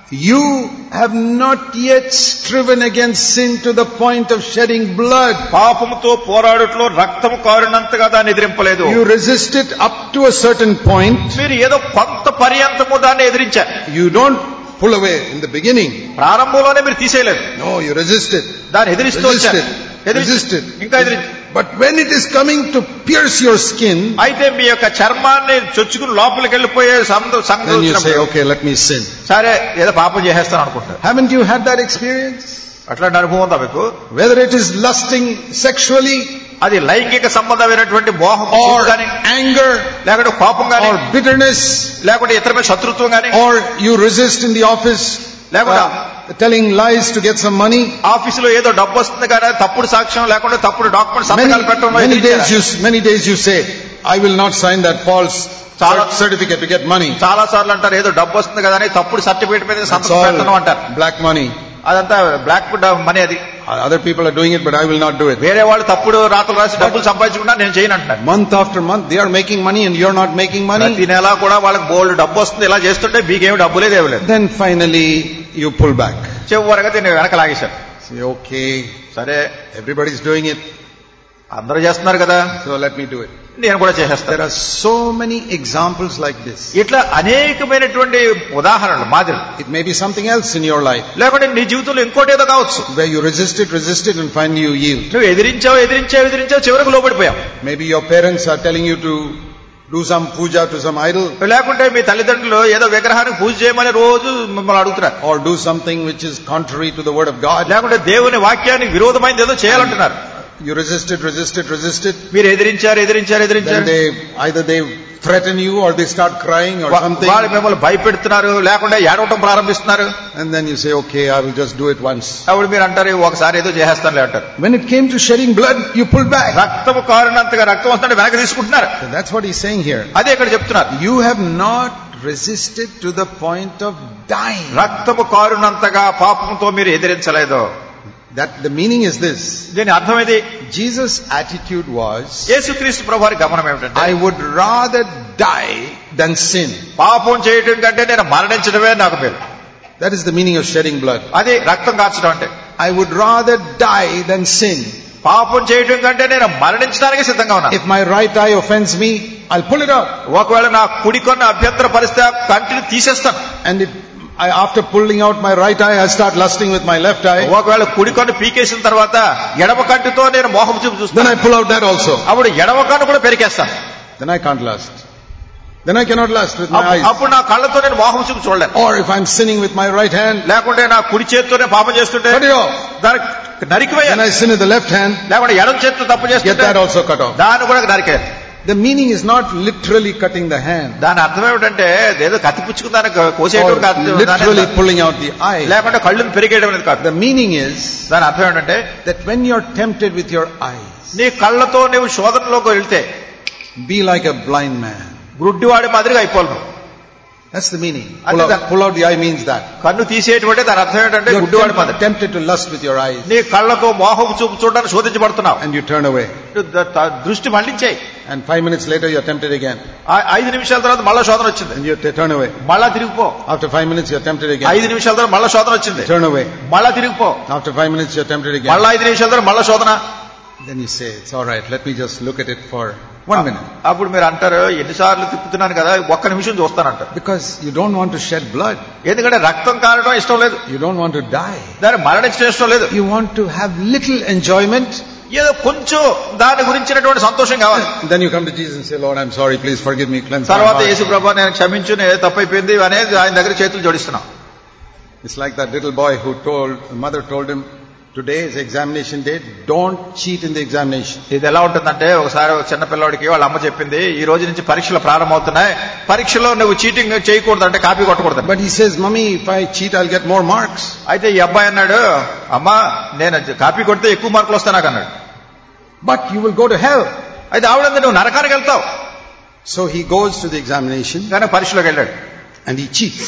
A: You have not yet striven against sin to the point of shedding blood.
B: పాపముతో పోరాడుట్లో రక్తము కారినంతగా దాన్ని ఎదిరింపలేదు
A: You resist it up to a certain point.
B: మీరు ఏదో కొంత పర్యంతము దాన్ని ఎదిరించారు
A: You don't pull away in the beginning.
B: ప్రారంభంలోనే మీరు తీసేయలేదు
A: No, you resist it.
B: దాన్ని ఎదిరిస్తూ
A: Resist
B: వచ్చారు
A: it.
B: ఎదిరి-
A: Resist it.
B: ఇంకా ఎదిరి
A: But when it is coming to pierce your skin,
B: అయితే మీ యొక్క చర్మాన్ని చొచ్చుకుని లోపలికి వెళ్ళిపోయే సందు సంగతి
A: then you say,
B: వచ్చినప్పుడు,
A: okay, let me sin.
B: సరే ఏదో పాపం చేసేస్తాను అనుకుంటారు
A: Haven't you had that experience?
B: అట్లాంటి అనుభవం ఉందా మీకు
A: Whether it is lusting sexually
B: అది లైంగిక సంబంధమైనటువంటి మోహం
A: or
B: కానీ
A: anger
B: లేకుంటే కోపం కానీ
A: or bitterness
B: లేకుంటే ఇతర మీద శత్రుత్వం కానీ
A: or you resist in the office
B: లేకుండా
A: uh, telling lies to get some money.
B: ఆఫీసులో ఏదో డబ్బు వస్తుంది కానీ తప్పుడు సాక్ష్యం లేకుండా తప్పుడు డాక్యుమెంట్
A: Many,
B: సంతకాలు పెట్టడం
A: many days
B: ఎదిరించారా?
A: you, many days you say, I will not sign that false
B: Chala-
A: certificate to get money.
B: చాలా సార్లు అంటారు ఏదో డబ్బు వస్తుంది కదా అని తప్పుడు సర్టిఫికేట్ మీద
A: That's
B: సంతకం పెట్టడం అంటారు
A: all black money.
B: అదంతా బ్లాక్ మనీ అది
A: Other people are doing it, but I will not do it.
B: వేరే వాళ్ళు తప్పుడు రాతలు రాసి డబ్బులు సంపాదించుకున్నా నేను చేయను అంటున్నాను
A: Month after month, they are making money and you're not making
B: ప్రతి
A: money.
B: నెల కూడా వాళ్ళకి బోల్డ్ డబ్బు వస్తుంది ఇలా చేస్తుంటే మీకేమి డబ్బు లేదు ఏమి లేదు
A: Then finally, you pull back.
B: చివరిగా దీన్ని వెనక లాగేశారు
A: Say, okay,
B: సరే
A: everybody's doing it,
B: అందరూ చేస్తున్నారు కదా
A: so let me do it.
B: నేను కూడా చేసేస్తాను
A: There are so many examples like this.
B: ఇట్లా అనేకమైనటువంటి ఉదాహరణలు మాదిరి
A: It may be something else in your life
B: లేకుంటే నీ జీవితంలో ఇంకోటి ఏదో కావచ్చు
A: where you resist it, resist it, and finally you yield.
B: నువ్వు ఎదిరించావు ఎదిరించావు ఎదిరించావు చివరికి లోబడిపోయావు
A: Maybe your parents are telling you to do some puja to some idol
B: లేకుంటే మీ తల్లిదండ్రులు ఏదో విగ్రహానికి పూజ చేయమని రోజు మిమ్మల్ని అడుగుతున్నారు
A: or do something which is contrary to the word of God.
B: లేకుంటే దేవుని వాక్యానికి విరోధమైంది ఏదో చేయాలంటున్నారు
A: You resist it, resist it, resist it.
B: మీరు ఎదిరించారు ఎదిరించారు
A: Then
B: ఎదిరించారు
A: they either they threaten you or they start crying or
B: వా-
A: something.
B: వాళ్ళు మిమ్మల్ని భయపెడుతున్నారు లేకుండా ఏడవటం ప్రారంభిస్తున్నారు
A: And then you say, okay, I will just do it once.
B: అప్పుడు మీరు అంటారు ఒకసారి ఏదో చేసేస్తానులే అంటారు
A: When it came to shedding blood, you pulled back.
B: రక్తము కారినంతగా రక్తం వస్తుంటే వెనక తీసుకుంటున్నారు
A: So that's what he's saying here.
B: అదే ఇక్కడ చెప్తున్నారు
A: You have not resisted to the point of dying.
B: రక్తము కారునంతగా పాపంతో మీరు ఎదిరించలేదు
A: That the meaning is this.
B: దీని అర్థం ఇది
A: Jesus' attitude was,
B: యేసుక్రీస్తు ప్రభు వారి గమనం ఏమిటంటే
A: I would rather die than sin.
B: పాపం చేయటం కంటే నేను మరణించడమే నాకు పేరు
A: That is the meaning of shedding blood.
B: అది రక్తం కార్చడం అంటే
A: I would rather die than sin.
B: పాపం చేయటం కంటే నేను మరణించడానికి సిద్ధంగా ఉన్నాను
A: If my right eye offends me, I'll pull it out.
B: ఒకవేళ నా కుడి కొన్న అభ్యంతర పరిస్థితి ఆ కంటిని తీసేస్తాను
A: And if I, after pulling out my right eye, I start lusting with my left eye,
B: ఒకవేళ కుడి కొన్ను పీకేసిన తర్వాత ఎడమ కంటితో నేను మోహం చూపు
A: then
B: చూస్తాను
A: I pull out that also.
B: అప్పుడు ఎడమ కన్ను కూడా పెరికేస్తాను
A: Then I can't lust. Then I cannot lust with my
B: అప్పు-
A: eyes.
B: అప్పుడు నా కళ్ళతో నేను మోహం చూపు చూడలేను
A: Or if I'm sinning with my right hand,
B: లేకుంటే నా కుడి చేతితోనే పాపం చేస్తుంటే
A: cut it off.
B: దానికి
A: When
B: నరికివేయాలి
A: I sin with the left hand,
B: లేకుంటే ఎడం చేతితో తప్పు
A: get
B: చేస్తుంటే
A: that also cut off.
B: దాన్ని కూడా నరికేయాలి
A: The meaning is not literally cutting the hand
B: దాని అర్థం ఏమిటంటే ఏదో కత్తి పుచ్చుకుని దానికి
A: or
B: కోసేయడం కాదు. దాని
A: literally
B: అర్థం.
A: pulling out the eye.
B: లేకుంటే కళ్ళుని పెరిగేయడం అనేది కాదు
A: The meaning is
B: దాని అర్థం ఏంటంటే
A: that when you're tempted with your eyes,
B: నీ కళ్ళతో నువ్వు శోధనలోకి వెళ్తే
A: be like a blind man.
B: గుడ్డివాడి మాదిరిగా అయిపోవాలి నువ్వు.
A: That's the meaning.
B: I
A: Pull
B: think
A: out,
B: that-
A: pull out the eye means that.
B: కన్ను తీసేటువంటి దాని అర్థం ఏంటంటే
A: You're
B: గుడ్డివాడి
A: tempt-
B: మాదిరి
A: tempted to lust with your eyes
B: నీ కళ్ళతో మోహం చూపు చూడడానికి శోధించబడుతున్నావు
A: and you turn away.
B: నువ్వు ద- త- దృష్టి మళ్లించాయి
A: And five minutes later you're tempted again
B: ఐదు నిమిషాల తర్వాత మళ్ళా శోధన వచ్చింది
A: and you t- turn away.
B: మళ్ళా తిరిగిపో
A: After five minutes you're tempted again.
B: ఐదు నిమిషాల తర్వాత మళ్ళా శోధన వచ్చింది
A: Turn away.
B: మళ్ళా తిరిగిపో
A: After five minutes you're tempted again.
B: మళ్ళా ఐదు నిమిషాల తర్వాత మళ్ళా శోధన
A: Then you say, it's alright, let me just look at it for one minute.
B: అప్పుడు మీరు అంటారు ఎన్నిసార్లు తిప్పుతున్నాను కదా ఒక్క నిమిషం చూస్తానంటారు
A: Because you don't want to shed blood.
B: ఎందుకంటే రక్తం కారడం ఇష్టం లేదు
A: You don't want to die.
B: దాన్ని మరణించడం ఇష్టం లేదు
A: You want to have little enjoyment.
B: ఏదో కొంచెం దాని గురించినటువంటి సంతోషం కావాలి
A: Then you come to Jesus and say, Lord, I'm sorry, please forgive me, cleanse my
B: తర్వాత
A: heart.
B: యేసు ప్రభా నేను క్షమించు నేను తప్పైపోయింది అనేది ఆయన దగ్గర చేతులు జోడిస్తున్నాం
A: It's like that little boy who told, the mother told him, today is examination day, don't cheat in the examination.
B: ఇది ఎలా ఉంటుందంటే ఒకసారి ఒక చిన్న పిల్లవాడికి వాళ్ళ అమ్మ చెప్పింది ఈ రోజు నుంచి పరీక్షలు ప్రారంభమవుతున్నాయి పరీక్షలో నువ్వు చీటింగ్ చేయకూడదు అంటే కాపీ కొట్టకూడదు
A: But he says, Mummy, if I cheat, I'll get more marks.
B: అయితే ఈ అబ్బాయి అన్నాడు అమ్మా నేను కాపీ కొడితే ఎక్కువ మార్కులు వస్తాయి నాకు అన్నాడు
A: But you will go to hell.
B: అయితే ఆవిడ నువ్వు నరకానికి వెళ్తావు
A: So he goes to the examination
B: కానీ పరీక్షలోకి వెళ్ళాడు
A: and he cheats.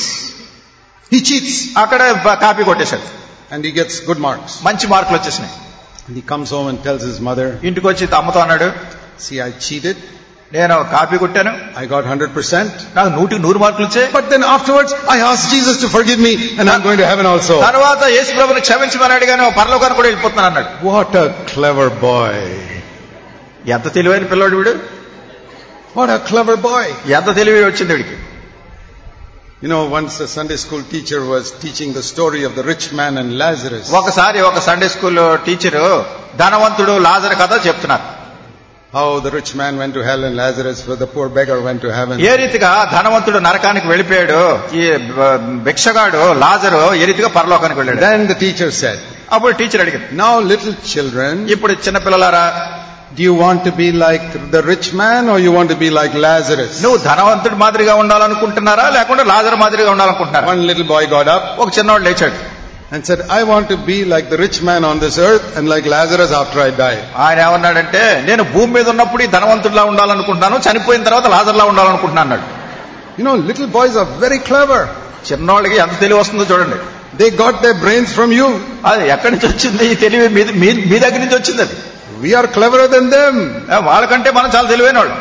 A: He cheats
B: అక్కడ బ- కాపీ కొట్టేశాడు
A: and he gets good marks.
B: మంచి మార్కులు వచ్చేసినాయి
A: And he comes home and tells his mother,
B: ఇంటికి వచ్చి అమ్మతో అన్నాడు
A: see, I cheated
B: నేను కాపీ కొట్టాను
A: I got 100%.
B: నాకు నూటికి నూరు మార్కులు ఇచ్చే
A: But then afterwards, I asked Jesus to forgive me and I'm going to heaven also.
B: తర్వాత యేసు ప్రభుని క్షమించమని అడిగాను పరలోకానికి కూడా వెళ్ళిపోతున్నాను అన్నాడు
A: What a clever boy.
B: ఎంత తెలివైన పిల్లోడు వీడు
A: What a clever boy.
B: ఎంత తెలివి వచ్చింది వీడికి
A: You know, once a Sunday school teacher was teaching the story of the rich man and Lazarus.
B: ఒకసారి ఒక సండే స్కూల్ టీచరు ధనవంతుడు లాజర్ కథ చెప్తున్నారు
A: How the rich man went to hell and Lazarus, the poor beggar, went to heaven.
B: ఏ రీతిగా ధనవంతుడు నరకానికి వెళ్ళిపోయాడు ఈ బ- భిక్షగాడు లాజరు ఏ రీతిగా పరలోకానికి వెళ్ళాడు
A: Then the teacher said,
B: అప్పుడు టీచర్ అడిగింది
A: Now little children,
B: ఇప్పుడు చిన్న పిల్లలారా
A: do you want to be like the rich man or you want to be like Lazarus?
B: నువ్వు ధనవంతుడి మాదిరిగా ఉండాలనుకుంటున్నారా లేకుంటే లాజర్ మాదిరిగా ఉండాలనుకుంటున్నారా
A: One little boy got up
B: ఒక చిన్నవాడు లేచాడు
A: and said, I want to be like the rich man on this earth and like Lazarus after I die.
B: ఆయన ఏమన్నాడంటే నేను భూమి మీద ఉన్నప్పుడు ఈ ధనవంతుడిలా ఉండాలనుకుంటున్నాను చనిపోయిన తర్వాత లాజర్లా ఉండాలనుకుంటున్నాను అన్నాడు
A: You know, little boys are very clever.
B: చిన్నవాళ్ళకి ఎంత తెలివి వస్తుందో చూడండి
A: They got their brains from you.
B: అది ఎక్కడి నుంచి వచ్చింది ఈ తెలివి మీ మీ- మీ దగ్గర నుంచి వచ్చింది అది
A: We are cleverer than them.
B: ఆ, వాళ్ళకంటే మనం చాలా తెలివైన వాళ్ళు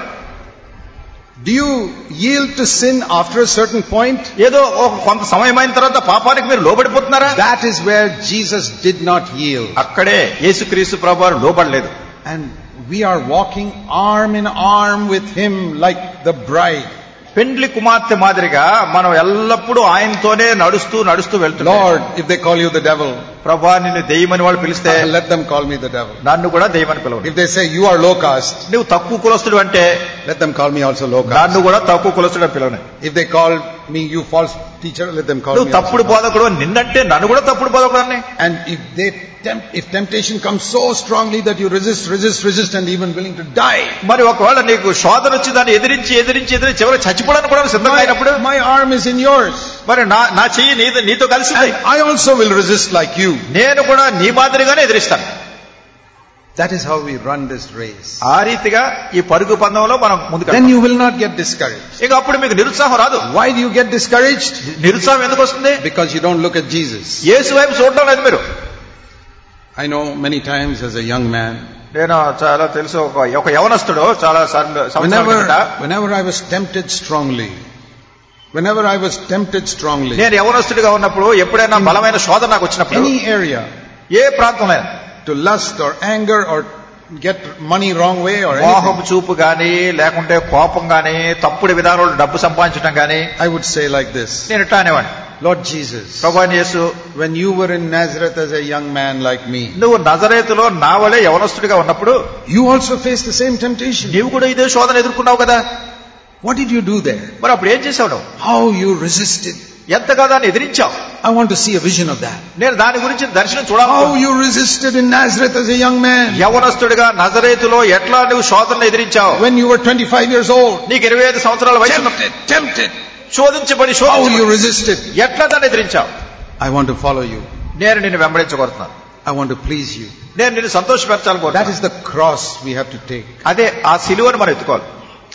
A: Do you yield to sin after a certain point?
B: ఏదో ఒక కొంత సమయం అయిన తర్వాత పాపానికి మీరు లోబడిపోతున్నారా
A: That is where Jesus did not yield.
B: అక్కడే యేసుక్రీస్తు ప్రభు వారు లోబడలేదు
A: And we are walking arm in arm with Him like the bride.
B: పెండ్లి కుమార్తె మాదిరిగా మనం ఎల్లప్పుడూ ఆయనతోనే నడుస్తూ నడుస్తూ వెళ్తున్నాం
A: Lord, if they call you the devil,
B: ప్రభా నిన్ను దెయ్యమని వాళ్ళు పిలిస్తే
A: let them call me the devil.
B: నన్ను కూడా దెయ్యమని పిలవండి
A: If they say you are low caste,
B: నువ్వు తక్కువ కులస్తుడు అంటే
A: let them call me also low caste.
B: నన్ను కూడా తక్కువ కులస్తుడు అని పిలవని
A: If they call me you false teacher, let them call
B: నువ్వు
A: me
B: తప్పుడు
A: also.
B: బోధకుడు అని నిన్నంటే నన్ను కూడా తప్పుడు బోధకుడు అని
A: And if they tempt, if temptation comes so strongly that you resist, resist, resist and even willing to die,
B: మరి ఒకవేళ నీకు శోధన వచ్చి దాన్ని ఎదిరించి ఎదిరించి ఎదిరించి చివరి చచ్చిపోవడానికి కూడా సిద్ధంగా అయినప్పుడు
A: my, my arm is in yours.
B: మరి నా నా చెయ్యి నీతో నీతో కలిసి ఉంది.
A: And I also will resist like you.
B: నేను కూడా నీ మాదిరిగానే ఎదిరిస్తాను
A: That is how we run this race.
B: ఆ రీతిగా ఈ పరుగు పందంలో మనం ముందుకు
A: Then you will not get discouraged.
B: ఇక అప్పుడు మీకు నిరుత్సాహం రాదు
A: Why do you get discouraged?
B: నిరుత్సాహం ఎందుకు వస్తుంది
A: Because you don't look at Jesus.
B: యేసు వైపు చూడడం లేదు మీరు
A: I know many times as a young man,
B: నేను చాలా తెలుసు ఒక ఒక యవనస్తుడు చాలా సార్లు- సంవత్సరాల
A: whenever,
B: కిందట
A: whenever I was tempted strongly, whenever I was tempted strongly,
B: నేను యవనస్తుడిగా ఉన్నప్పుడు ఎప్పుడైనా బలమైన శోధన నాకు వచ్చినప్పుడు
A: any area
B: ఏ ప్రాంతంలో
A: to lust or anger or get money wrong way or
B: మోహపు
A: anything,
B: చూపు గాని లేకుంటే కోపం గాని తప్పుడు విధానంలో డబ్బు సంపాదించడం గాని
A: I would say like this,
B: నేను ఇట్లా అనేవాడిని
A: Lord Jesus,
B: ప్రభా యేసు
A: when you were in Nazareth as a young man like me,
B: నువ్వు నజరేతులో నా వలే యవనస్తుడిగా ఉన్నప్పుడు
A: you also faced the same temptation.
B: నీవు కూడా ఇదే శోధన ఎదుర్కొన్నావు కదా
A: What did you do there?
B: మరి అప్పుడు ఏం చేసావు నువ్వు
A: How you resisted.
B: ఎంతగా దాన్ని ఎదిరించావు
A: I want to see a vision of that.
B: నేను దాని గురించి దర్శనం
A: How
B: చూడాలి
A: you resisted in Nazareth as a young man.
B: యవనస్తుడిగా నజరేతులో ఎట్లా నువ్వు శోధనను ఎదిరించావు
A: When you were 25 years old.
B: నీకు ఇరవై ఐదు సంవత్సరాల వయసు ఉన్నప్పుడు
A: Tempted, tempted.
B: శోధించబడి
A: How
B: శోధించబడి
A: you resisted.
B: ఎట్లా దాన్ని ఎదిరించావు
A: I want to follow you.
B: నేను నిన్ను వెంబడించగలుగుతున్నాను
A: I want to please you.
B: నేను నిన్ను
A: That
B: సంతోషపరచాలనుకుంటున్నాను
A: is the cross we have to take.
B: అదే ఆ సిలువను మనం ఎత్తుకోవాలి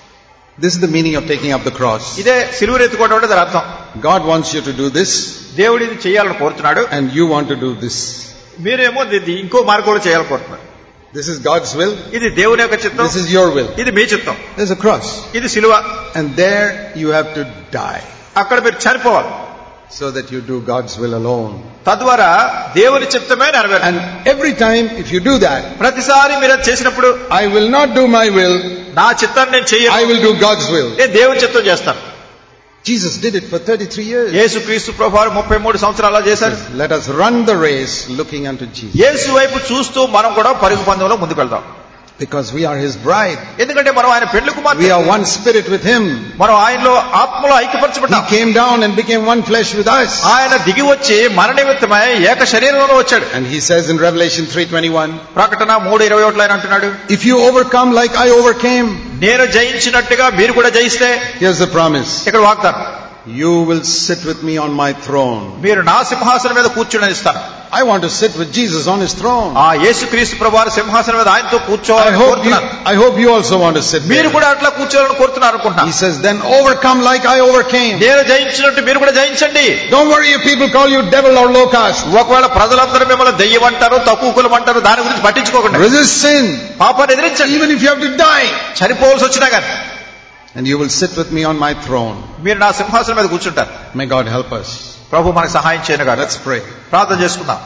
A: This is the meaning of taking up the cross.
B: ఇదే సిలువను ఎత్తుకోవడం అంటే దాని అర్థం
A: God wants you to do this
B: దేవుడు ఇది చేయాలని కోరుతున్నాడు
A: and you want to do this.
B: మీరేమో ఇది ఇంకో మార్గంలో చేయాలని కోరుతున్నారు
A: This is God's will.
B: ఇది దేవుని యొక్క చిత్తం
A: This is your will.
B: ఇది మీ చిత్తం
A: There's a cross.
B: ఇది సిలువ
A: And there you have to die
B: అక్కడ మీరు చనిపోవాలి
A: so that you do God's will alone.
B: తద్వారా దేవుని చిత్తమే నెరవేరు
A: And every time if you do that,
B: ప్రతిసారి మీరు అది చేసినప్పుడు
A: I will not do my will,
B: నా చిత్తాన్ని నేను
A: I
B: చెయ్యను
A: will do God's will.
B: నేను దేవుని చిత్తం చేస్తాను
A: Jesus did it for 33 years.
B: యేసు క్రీస్తు ప్రభావం ముప్పై మూడు సంవత్సరాలు చేశారు
A: Let us run the race looking unto Jesus.
B: యేసు వైపు చూస్తూ మనం కూడా పరుగు పందెంలో ముందుకు వెళ్దాం
A: Because we are His bride.
B: ఎందుకంటే మనం ఆయన పెళ్లి
A: We
B: కుమార్తె
A: are one spirit with Him.
B: మనం ఆయనలో ఆత్మలో
A: He
B: ఐక్యపరచబడ్డాం
A: came down and became one flesh with us.
B: ఆయన దిగి వచ్చి మన నిమిత్తమై ఏక శరీరంలో వచ్చాడు
A: And He says in Revelation 3.21,
B: ప్రకటన మూడు ఇరవై ఒకటి ఆయన అంటున్నాడు
A: If you overcome like I overcame,
B: నేను జయించినట్టుగా మీరు కూడా జయిస్తే
A: here's the promise.
B: ఇక్కడ వాగ్దానం
A: You will sit with me on my throne.
B: మీరు నా సింహాసనం మీద కూర్చుని ఇస్తాను
A: I want to sit with Jesus on his throne.
B: ఆ యేసుక్రీస్తు ప్రభువారి సింహాసనం మీద ఆయనతో
A: I
B: కూర్చోవాలని
A: hope you,
B: కోరుతున్నాను
A: I hope you also want to sit
B: మీరు
A: there.
B: కూడా అట్లా కూర్చోవాలని కోరుతున్నారు
A: He
B: అనుకుంటున్నాను
A: says, then overcome like I overcame.
B: నేను జయించినట్టు మీరు కూడా జయించండి
A: Don't worry if people call you devil or low caste.
B: ఒకవేళ ప్రజలందరూ మిమ్మల్ని దెయ్యం అంటారు తక్కువ కులం అంటారు దాని గురించి పట్టించుకోకండి
A: Resist sin,
B: పాపాన్ని ఎదిరించండి
A: even if you have to die.
B: చనిపోవాల్సి వచ్చినా కానీ
A: And you will sit with me on my throne.
B: మీరు నా సింహాసనం మీద కూర్చుంటారు
A: May God help us.
B: ప్రభు మనకు సహాయం చేయను కాదు
A: Let's pray.
B: ప్రార్థన చేసుకుందాం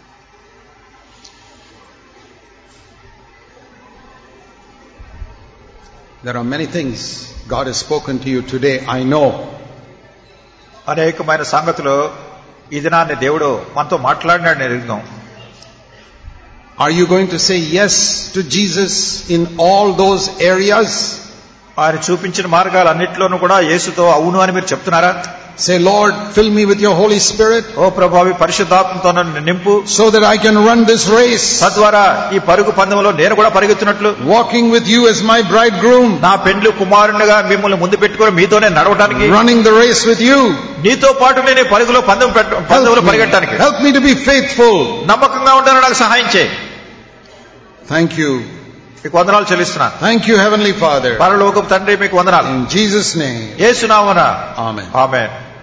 A: There are many things God has spoken to you today, I know.
B: అనేకమైన సంగతులు ఈ దినాన్ని దేవుడు మనతో మాట్లాడినాడు నేను ఎరుగుదాం
A: Are you going to say yes to Jesus in all those areas?
B: ఆయన చూపించిన మార్గాలన్నింటిలోనూ కూడా యేసుతో అవును అని మీరు చెప్తున్నారా
A: Say, Lord, fill me with your Holy Spirit
B: ఓ ప్రభావి పరిశుద్ధాత్మతో నన్ను నింపు
A: so that I can run this race,
B: తద్వారా ఈ పరుగు పందెంలో నేను కూడా పరిగెత్తినట్లు
A: walking with you as my bridegroom,
B: నా పెండ్లు కుమారునిగా మిమ్మల్ని ముందు పెట్టుకుని మీతోనే నడవడానికి
A: running the race with you.
B: నీతో పాటు నేను ఈ పరుగులో పందెం పెట్ట పందెంలో
A: Help me,
B: పరిగెట్టడానికి
A: help me to be faithful.
B: నమ్మకంగా ఉంటాను నాకు సహాయం చేయి
A: Thank you.
B: మీకు వందనాలు చెల్లిస్తున్నాను
A: Thank you, Heavenly Father.
B: పరలోకపు తండ్రి మీకు వందనాలు
A: In Jesus' name.
B: ఏసునామన
A: Amen.
B: ఆమె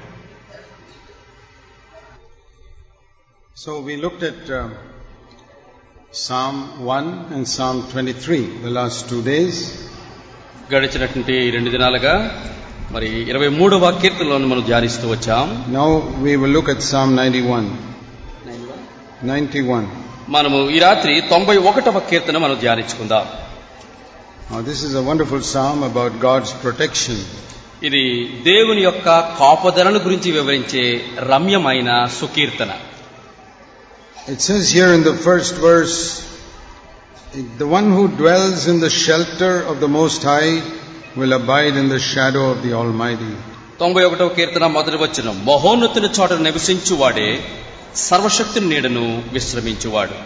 A: So we looked at um, Psalm 1 and Psalm 23 the last two days.
C: గడిచినటువంటి రెండు దినాలుగా మరి ఇరవై మూడవ కీర్తనలను మనం ధ్యానిస్తూ వచ్చాం
A: Now we will look at Psalm 91. 91.
C: మనము ఈ రాత్రి తొంభై ఒకటవ కీర్తన మనం ధ్యానించుకుందాం
A: Now this is a wonderful psalm about God's protection.
C: ఇది దేవుని యొక్క కాపుదలను గురించి వివరించే రమ్యమైన సుకీర్తన
A: It says here in the first verse, the one who dwells in the shelter of the Most High will abide in the shadow of the Almighty.
C: తొంభై ఒకటవ కీర్తన మొదటి వచ్చిన మహోన్నతుని చోట నివసించువాడే సర్వశక్తుని నీడను విశ్రమించువాడు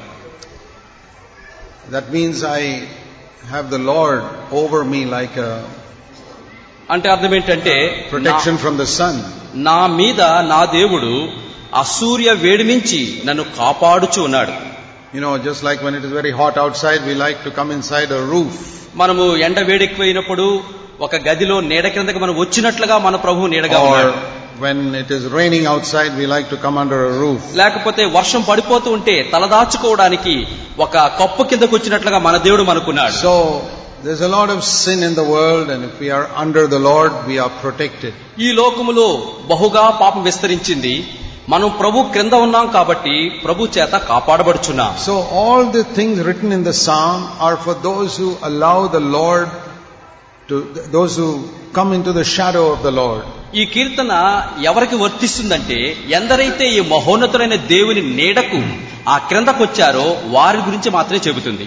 A: That means I have the Lord over me like a
C: అంటే అర్థం ఏంటంటే
A: protection from the sun.
C: నా- నా మీద నా దేవుడు అసూర్య వేడి నుంచి నన్ను కాపాడుచు ఉన్నాడు
A: You know, just like when it is very hot outside, we like to come inside a roof.
C: మనము ఎండ వేడెక్కువైనప్పుడు ఒక గదిలో నీడ క్రిందకి మనం వచ్చినట్లుగా మన ప్రభు నీడగా
A: Or
C: ఉన్నాడు
A: when it is raining outside, we like to come under a roof.
C: లేకపోతే వర్షం పడిపోతూ ఉంటే తలదాచుకోవడానికి ఒక కప్పు కిందకు వచ్చినట్లుగా మన దేవుడు మనకున్నాడు
A: So, there's a lot of sin in the world, and if we are under the Lord, we are protected.
C: ఈ లోకములో బహుగా పాపం విస్తరించింది మనం ప్రభు క్రింద ఉన్నాం కాబట్టి ప్రభు చేత కాపాడబడుచున్నాం
A: So, all the things written in the psalm are for those who allow the Lord to, those who come into the shadow of the Lord.
C: ఈ కీర్తన ఎవరికి వర్తిస్తుందంటే ఎందరైతే ఈ మహోన్నతులైన దేవుని నీడకు ఆ క్రిందకు వచ్చారో వారి గురించి మాత్రమే చెబుతుంది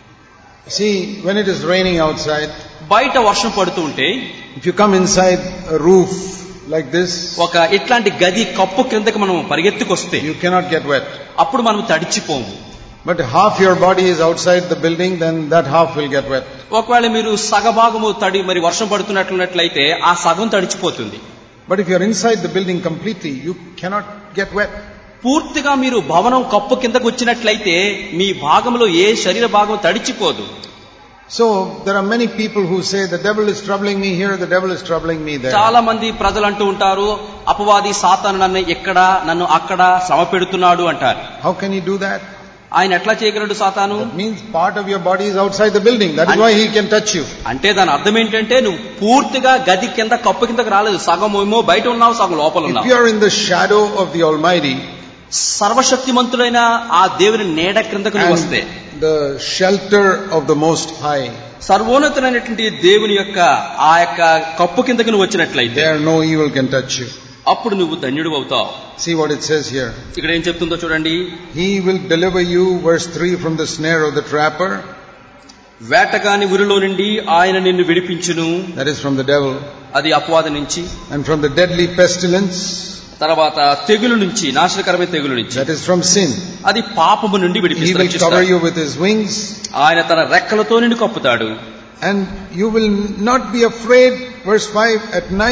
A: See, when it is raining outside,
C: బయట వర్షం పడుతూ ఉంటే
A: if you come inside a roof like this,
C: ఒక ఇట్లాంటి గది కప్పు క్రిందకి మనం పరిగెత్తుకొస్తే
A: you cannot get wet.
C: అప్పుడు మనం తడిచిపోము
A: But half your body is outside the building, then that half will get wet.
C: ఒకవేళ మీరు సగభాగము తడి మరి వర్షం పడుతున్నట్లున్నట్లయితే ఆ సగం తడిచిపోతుంది
A: But if you are inside the building completely, you cannot get wet.
C: పూర్తిగా మీరు భవనం కప్పు కిందకు వచ్చినట్లయితే మీ భాగంలో ఏ శరీర భాగం తడిచిపోదు
A: So there are many people who say the devil is troubling me here, the devil is troubling me there.
C: చాలా మంది ప్రజలు అంటూ ఉంటారు అపవాది సాతాను నన్ను ఎక్కడ నన్ను అక్కడ శ్రమ పెడుతున్నాడు అంటారు
A: How can he do that?
C: ఆయన ఎట్లా చేయగలడు సాతాను
A: That means part of your body is outside the building. That is
C: And-
A: why he can touch you.
C: అంటే దాని అర్థం ఏంటంటే నువ్వు పూర్తిగా గది కింద కప్పు కిందకు రాలేదు సగం ఏమో బయట ఉన్నావు సగం లోపల
A: If
C: ఉన్నావు
A: you are in the shadow of the Almighty
C: సర్వశక్తిమంతుడైన ఆ దేవుని నీడ క్రిందకు నువ్వు వస్తే
A: and the shelter of the Most High,
C: సర్వోన్నతులైనటువంటి దేవుని యొక్క ఆ యొక్క కప్పు కిందకు నువ్వు వచ్చినట్లయితే
A: there no evil can touch you.
C: అప్పుడు నువ్వు ధన్యుడు అవుతావు
A: See what it says here.
C: ఇక్కడ ఏం చెప్తుందో చూడండి
A: He will deliver you, verse 3, from the snare of the trapper,
C: వేటగాని ఉరిలో నుండి ఆయన నిన్ను విడిపించును
A: that is from the devil,
C: అది అపవాద నుంచి
A: and from the deadly pestilence,
C: తర్వాత తెగులు నుంచి నాశనకరమైన తెగులు నుంచి
A: that is from sin.
C: అది పాపము నుండి
A: He will cover
C: విడిపిస్తాడు
A: you with his wings,
C: ఆయన తన రెక్కలతో నిన్ను కప్పుతాడు
A: and you will not be afraid, verse 5, at night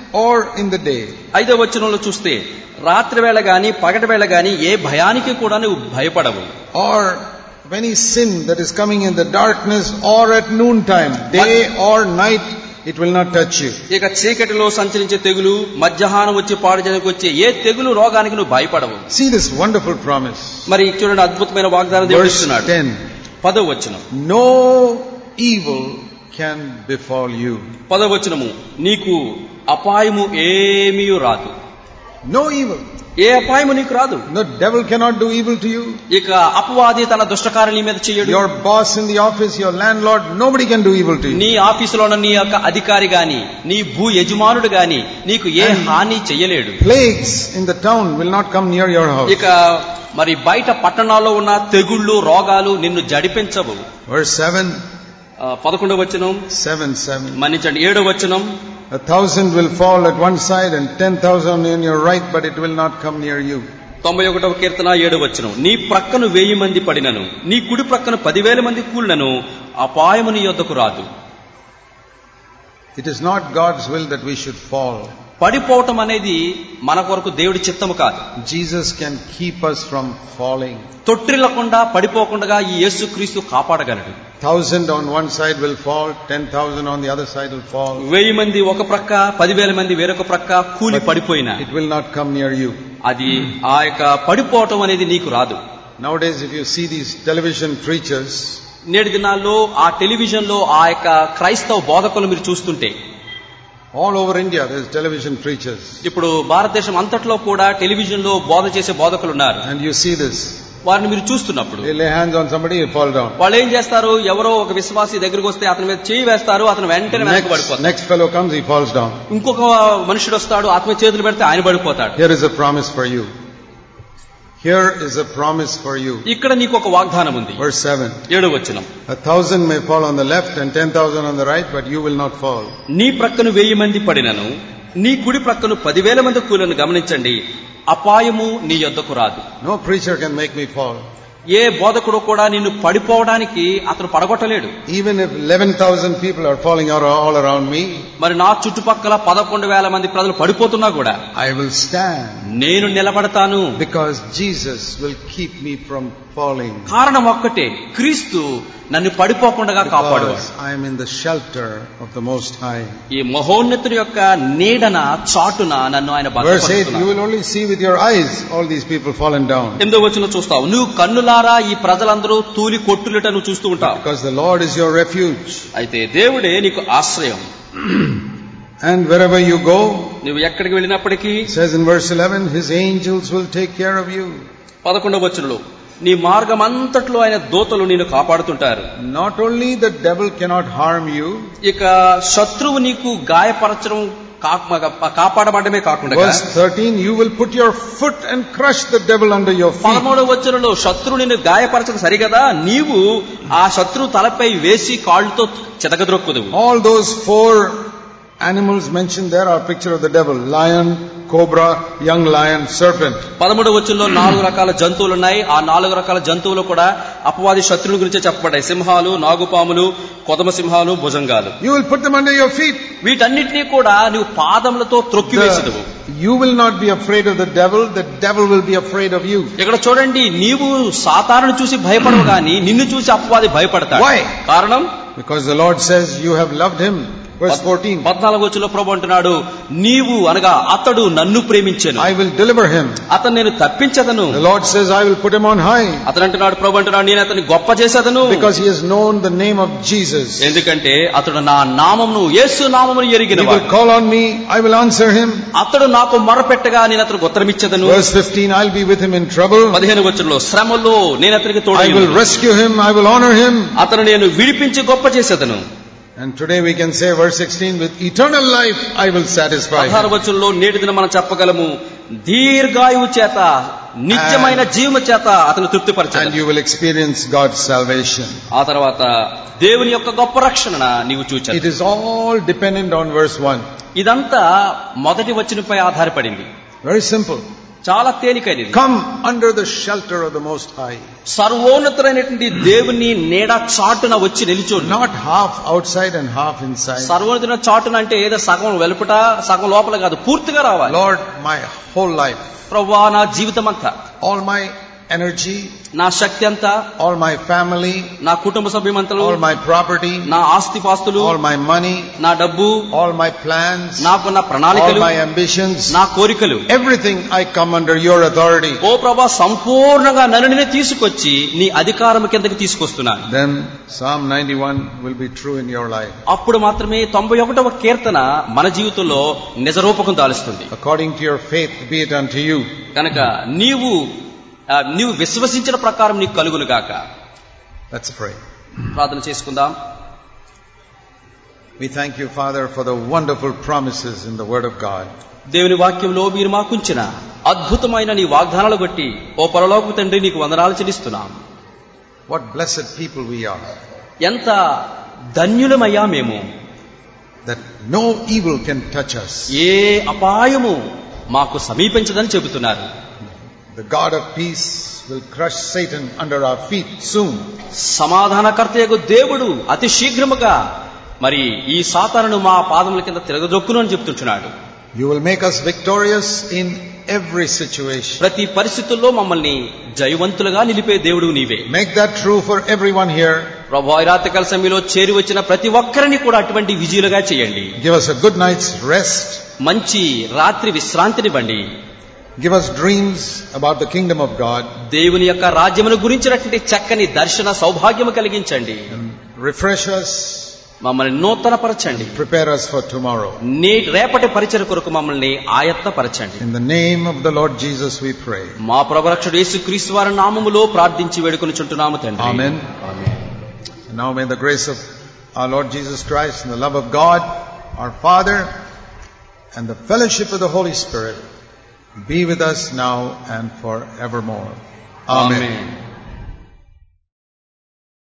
A: or in the day.
C: ఐదో వచనంలో చూస్తే రాత్రి వేళ గాని పగటి వేళ గాని ఏ భయానికి కూడా నువ్వు భయపడవు
A: Or when he sin that is coming in the darkness or at noontime, day or night, it will not touch you.
C: ఇక చీకటిలో సంచరించే తెగులు మధ్యాహ్నం వచ్చి పాడు జనకు వచ్చే ఏ తెగులు రోగానికి నువ్వు భయపడవు
A: See this wonderful promise.
C: మరి చూడండి అద్భుతమైన వాగ్దానం దేవుడు
A: Verse
C: ఇస్తున్నాడు
A: 10.
C: పదో వచనం
A: No evil can befall you.
C: పదో వచనము నీకు అపాయము ఏమీ రాదు
A: No evil.
C: ఏ అపాయము నీకు రాదు
A: The devil cannot do evil to you.
C: ఇక అపవాది తన దుష్టకార్యం నీ మీద చేయడు
A: Your boss in the office, your landlord, nobody can do evil to you.
C: నీ ఆఫీసులో ఉన్న నీ యొక్క అధికారి గాని నీ భూ యజమానుడు గాని నీకు ఏ హాని చెయ్యలేడు
A: Plagues in the town will not come near your house.
C: ఇక మరి బయట పట్టణాల్లో ఉన్న తెగుళ్ళు రోగాలు నిన్ను జడిపించవు
A: Verse 7,
C: ఆ, పదకొండవ వచనం
A: 7, 7.
C: మన్నించండి ఏడవ వచనం
A: A thousand will fall at one side and ten thousand in your right, but it will not come near you.
C: తొంభై ఒకటవ కీర్తన ఏడు వచనం నీ ప్రక్కను వెయ్యి మంది పడినను నీ కుడి ప్రక్కన పదివేల మంది కూలినను అపాయము నీ యొద్దకు రాదు
A: It is not God's will that we should fall.
C: పడిపోవటం అనేది మన కొరకు దేవుడి చిత్తము కాదు
A: Jesus can keep us from falling.
C: తొట్టిల్లకుండా పడిపోకుండా ఈ యేసుక్రీస్తు కాపాడగలడు
A: Thousand on one side will fall, ten thousand on the other side will fall.
C: వెయ్యి మంది ఒక ప్రక్క పదివేల మంది వేరొక ప్రక్క కూలి పడిపోయినా
A: It will not come near you.
C: అది ఆ యొక్క పడిపోవటం అనేది నీకు రాదు
A: Nowadays, if you see these television preachers,
C: నేటి దినాల్లో ఆ టెలివిజన్ లో ఆ యొక్క క్రైస్తవ బోధకులు మీరు చూస్తుంటే
A: all over India, there's television preachers.
C: ఇప్పుడు భారతదేశం అంతట్లో కూడా టెలివిజన్ లో బోధ చేసే బోధకులు ఉన్నారు
A: And you see this.
C: వారిని మీరు చూస్తున్నప్పుడు
A: They lay hands on somebody, he fall down.
C: వాళ్ళు ఏం చేస్తారు ఎవరో ఒక విశ్వాసి దగ్గరికి వస్తే అతని మీద చేయి వేస్తారు అతను వెంటనే వెనక్కి
A: Next,
C: పడిపోతాడు
A: next fellow comes, he falls down.
C: ఇంకొక మనుషుడు వస్తాడు అతని చేతులు పెడితే ఆయన పడిపోతాడు
A: Here is a promise for you. Here is a promise for you.
C: ఇక్కడ నీకు ఒక వాగ్దానం ఉంది
A: Verse 7.
C: ఏడో వచనం
A: A thousand may fall on the left and ten thousand on the right, but you will not fall.
C: నీ ప్రక్కను వెయ్యి మంది పడినను నీ కుడి ప్రక్కను పదివేల మంది కూలను గమనించండి అపాయము నీ యొద్దకు రాదు
A: No preacher can make me fall.
C: ఏ బోధకుడు కూడా నిన్ను పడిపోవడానికి అతను పడగొట్టలేడు
A: Even if 11,000 people are falling out all around me,
C: మరి నా చుట్టుపక్కల పదకొండు వేల మంది ప్రజలు పడిపోతున్నా కూడా
A: I will stand
C: నేను నిలబడతాను
A: because Jesus will keep me from falling.
C: కారణం ఒక్కటే క్రీస్తు నన్ను పడిపోకుండా కాపాడువాడు
A: Because I am in the shelter of the Most High.
C: ఈ మహోన్నతుడి యొక్క నీడన చాటున నన్ను ఆయన
A: Verse 8, you
C: భద్రపరుస్తున్నాడు.
A: will only see with your eyes all these people fallen down.
C: ఎనిమిదో వచ్చిన చూస్తావు నువ్వు కన్నులారా ఈ ప్రజలందరూ తూలి కొట్టులుట నువ్వు చూస్తూ ఉంటావు
A: Because the Lord is your refuge.
C: అయితే దేవుడే నీకు ఆశ్రయం
A: And wherever you go,
C: నువ్వు ఎక్కడికి వెళ్ళినప్పటికీ
A: it says in verse 11, His angels will take care of you.
C: పదకొండవ వచనంలో నీ మార్గం అంతట్లో ఆయన దూతలు నిన్ను కాపాడుతుంటారు
A: Not only the devil cannot harm you,
C: ఇక శత్రువు నీకు గాయపరచడం కా- కాపాడబడమే కాకుండా
A: verse 13, you will put your foot and crush the devil under your feet.
C: పదమూడవ వచనంలో శత్రువు నిన్ను గాయపరచడం సరిగదా నీవు ఆ శత్రువు తలపై వేసి కాళ్ళతో చెదగద్రొక్కుదువు
A: All those four animals mentioned there are a picture of the devil. Lion, cobra, young lion, serpent.
C: పదమూడవ వచనంలో నాలుగు రకాల జంతువులు ఉన్నాయి ఆ నాలుగు రకాల జంతువులు కూడా అపవాది శత్రువుల గురించే చెప్పబడ్డాయి సింహాలు నాగుపాములు కొదమ సింహాలు భుజంగాలు
A: You will put them under your feet.
C: వీటన్నిటినీ కూడా నువ్వు పాదములతో త్రొక్కి వేసదువు
A: The- you will not be afraid of the devil, the devil will be afraid of you.
C: ఇక్కడ చూడండి నీవు సాతానుని చూసి భయపడవు గాని నిన్ను చూసి అపవాది భయపడతాడు
A: Why?
C: కారణం
A: Because the Lord says you have loved him. Verse 14.
C: పద్నాలుగు వచ్చులో ప్రభు అంటున్నాడు నీవు అనగా అతడు నన్ను ప్రేమించాను
A: I will deliver him.
C: అతను నేను తప్పించదను
A: The Lord says I will put him on high
C: అతను అంటున్నాడు ప్రభు అంటున్నాడు నేను అతన్ని గొప్ప చేసేదను
A: because he has known the name of Jesus.
C: ఎందుకంటే అతడు నా నామమును యేసు నామమును
A: He
C: ఎరిగిన
A: will call on me, I will answer him.
C: అతడు నాకు మొరపెట్టగా నేను అతను ఉత్తరమిచ్చదను
A: Verse 15, I'll be with him in trouble.
C: పదిహేను వచ్చులో శ్రమలో నేను అతనికి
A: I will
C: తోడు
A: rescue him, I will honor him.
C: అతను నేను విడిపించి గొప్ప చేసేదను
A: And today we can say, verse 16, with eternal life I will satisfy
C: పదహారు
A: him.
C: వచ్చుల్లో నేటి దిన మనం చెప్పగలము దీర్ఘాయువు చేత నిత్యమైన జీవము చేత అతను
A: And
C: తృప్తిపరచాలి
A: you will experience God's salvation.
C: ఆ తర్వాత దేవుని యొక్క గొప్ప రక్షణ నీవు
A: It
C: చూచావు
A: is all dependent on verse 1.
C: ఇదంతా మొదటి వచనంపై ఆధారపడింది
A: Very simple.
C: చాలా తేలికైనది
A: Come under the shelter of the Most High.
C: సర్వోన్నతులైనటువంటి దేవుని నీడ చాటున వచ్చి నిలిచోండి
A: Not half outside and half inside.
C: సర్వోన్నతుల చాటున అంటే ఏదో సగం వెలుపట సగం లోపల కాదు పూర్తిగా రావాలి
A: Lord, my whole life,
C: ప్రవ్వా నా జీవితం అంతా
A: all my energy,
C: నా శక్తి అంతా
A: all my family,
C: నా కుటుంబ సభ్యమంతలు
A: all my property,
C: నా ఆస్తిపాస్తులు
A: all my money,
C: నా డబ్బు
A: all my plans,
C: నాకున్న
A: all
C: ప్రణాళికలు
A: my ambitions,
C: నా కోరికలు
A: everything I come under your authority.
C: ఓ ప్రభా సంపూర్ణంగా నన్నునే తీసుకొచ్చి నీ అధికారం కిందకి తీసుకొస్తున్నాను
A: Then Psalm 91 will be true in your life.
C: అప్పుడు మాత్రమే తొంభై ఒకటవ కీర్తన మన జీవితంలో నిజరూపకం దాలుస్తుంది
A: According to your faith, be it unto you.
C: కనుక నీవు ఆ, నీవు విశ్వసించిన ప్రకారం నీకు కలుగును గాక
A: Let's pray.
C: ప్రార్థన చేసుకుందాం
A: We thank you, Father, for the wonderful promises in the Word of God.
C: దేవుని వాక్యంలో మీరు మాకుంచిన అద్భుతమైన నీ వాగ్దానాలు బట్టి ఓ పరలోక తండ్రి నీకు వందనాలు చెల్లిస్తున్నాం
A: What blessed people we are,
C: ఎంత ధన్యులమయ్యా మేము
A: that no evil can touch us.
C: ఏ అపాయము మాకు సమీపించదని చెబుతున్నారు
A: The God of peace will crush Satan under our feet soon.
C: సమాధానకర్తయగు దేవుడు అతి శీఘ్రముగా మరి ఈ సాతానును మా పాదముల కింద తిరగదొక్కును అని చెప్తుంటున్నాడు
A: You will make us victorious in every situation.
C: ప్రతి పరిస్థితుల్లో మమ్మల్ని జయవంతులుగా నిలిపే దేవుడు నీవే
A: Make that true for everyone here.
C: ప్రభు ఈ రాత్రికాల సమయంలో చేరి వచ్చిన ప్రతి ఒక్కరిని కూడా అటువంటి విజయులుగా చేయండి
A: Give us a good night's rest.
C: మంచి రాత్రి విశ్రాంతినివ్వండి
A: Give us dreams about the kingdom of God.
C: దేవుని యొక్క రాజ్యమును గురించినటువంటి చక్కని దర్శన సౌభాగ్యము కలిగించండి
A: Refresh us.
C: మమ్మల్ని నూతనపరచండి
A: Prepare us for tomorrow.
C: నే రేపటి పరిచయ కొరకు మమ్మల్ని ఆయత్తపరచండి
A: In the name of the Lord Jesus we pray.
C: మా ప్రభరక్షుడు యేసు క్రీస్తు వారి నామములో ప్రార్థించి వేడుకొని చుంటున్నాము తండ్రి
A: Amen. And now may the grace of our Lord Jesus Christ and the love of God, our Father, and the fellowship of the Holy Spirit be with us now and forevermore. Amen.
C: Amen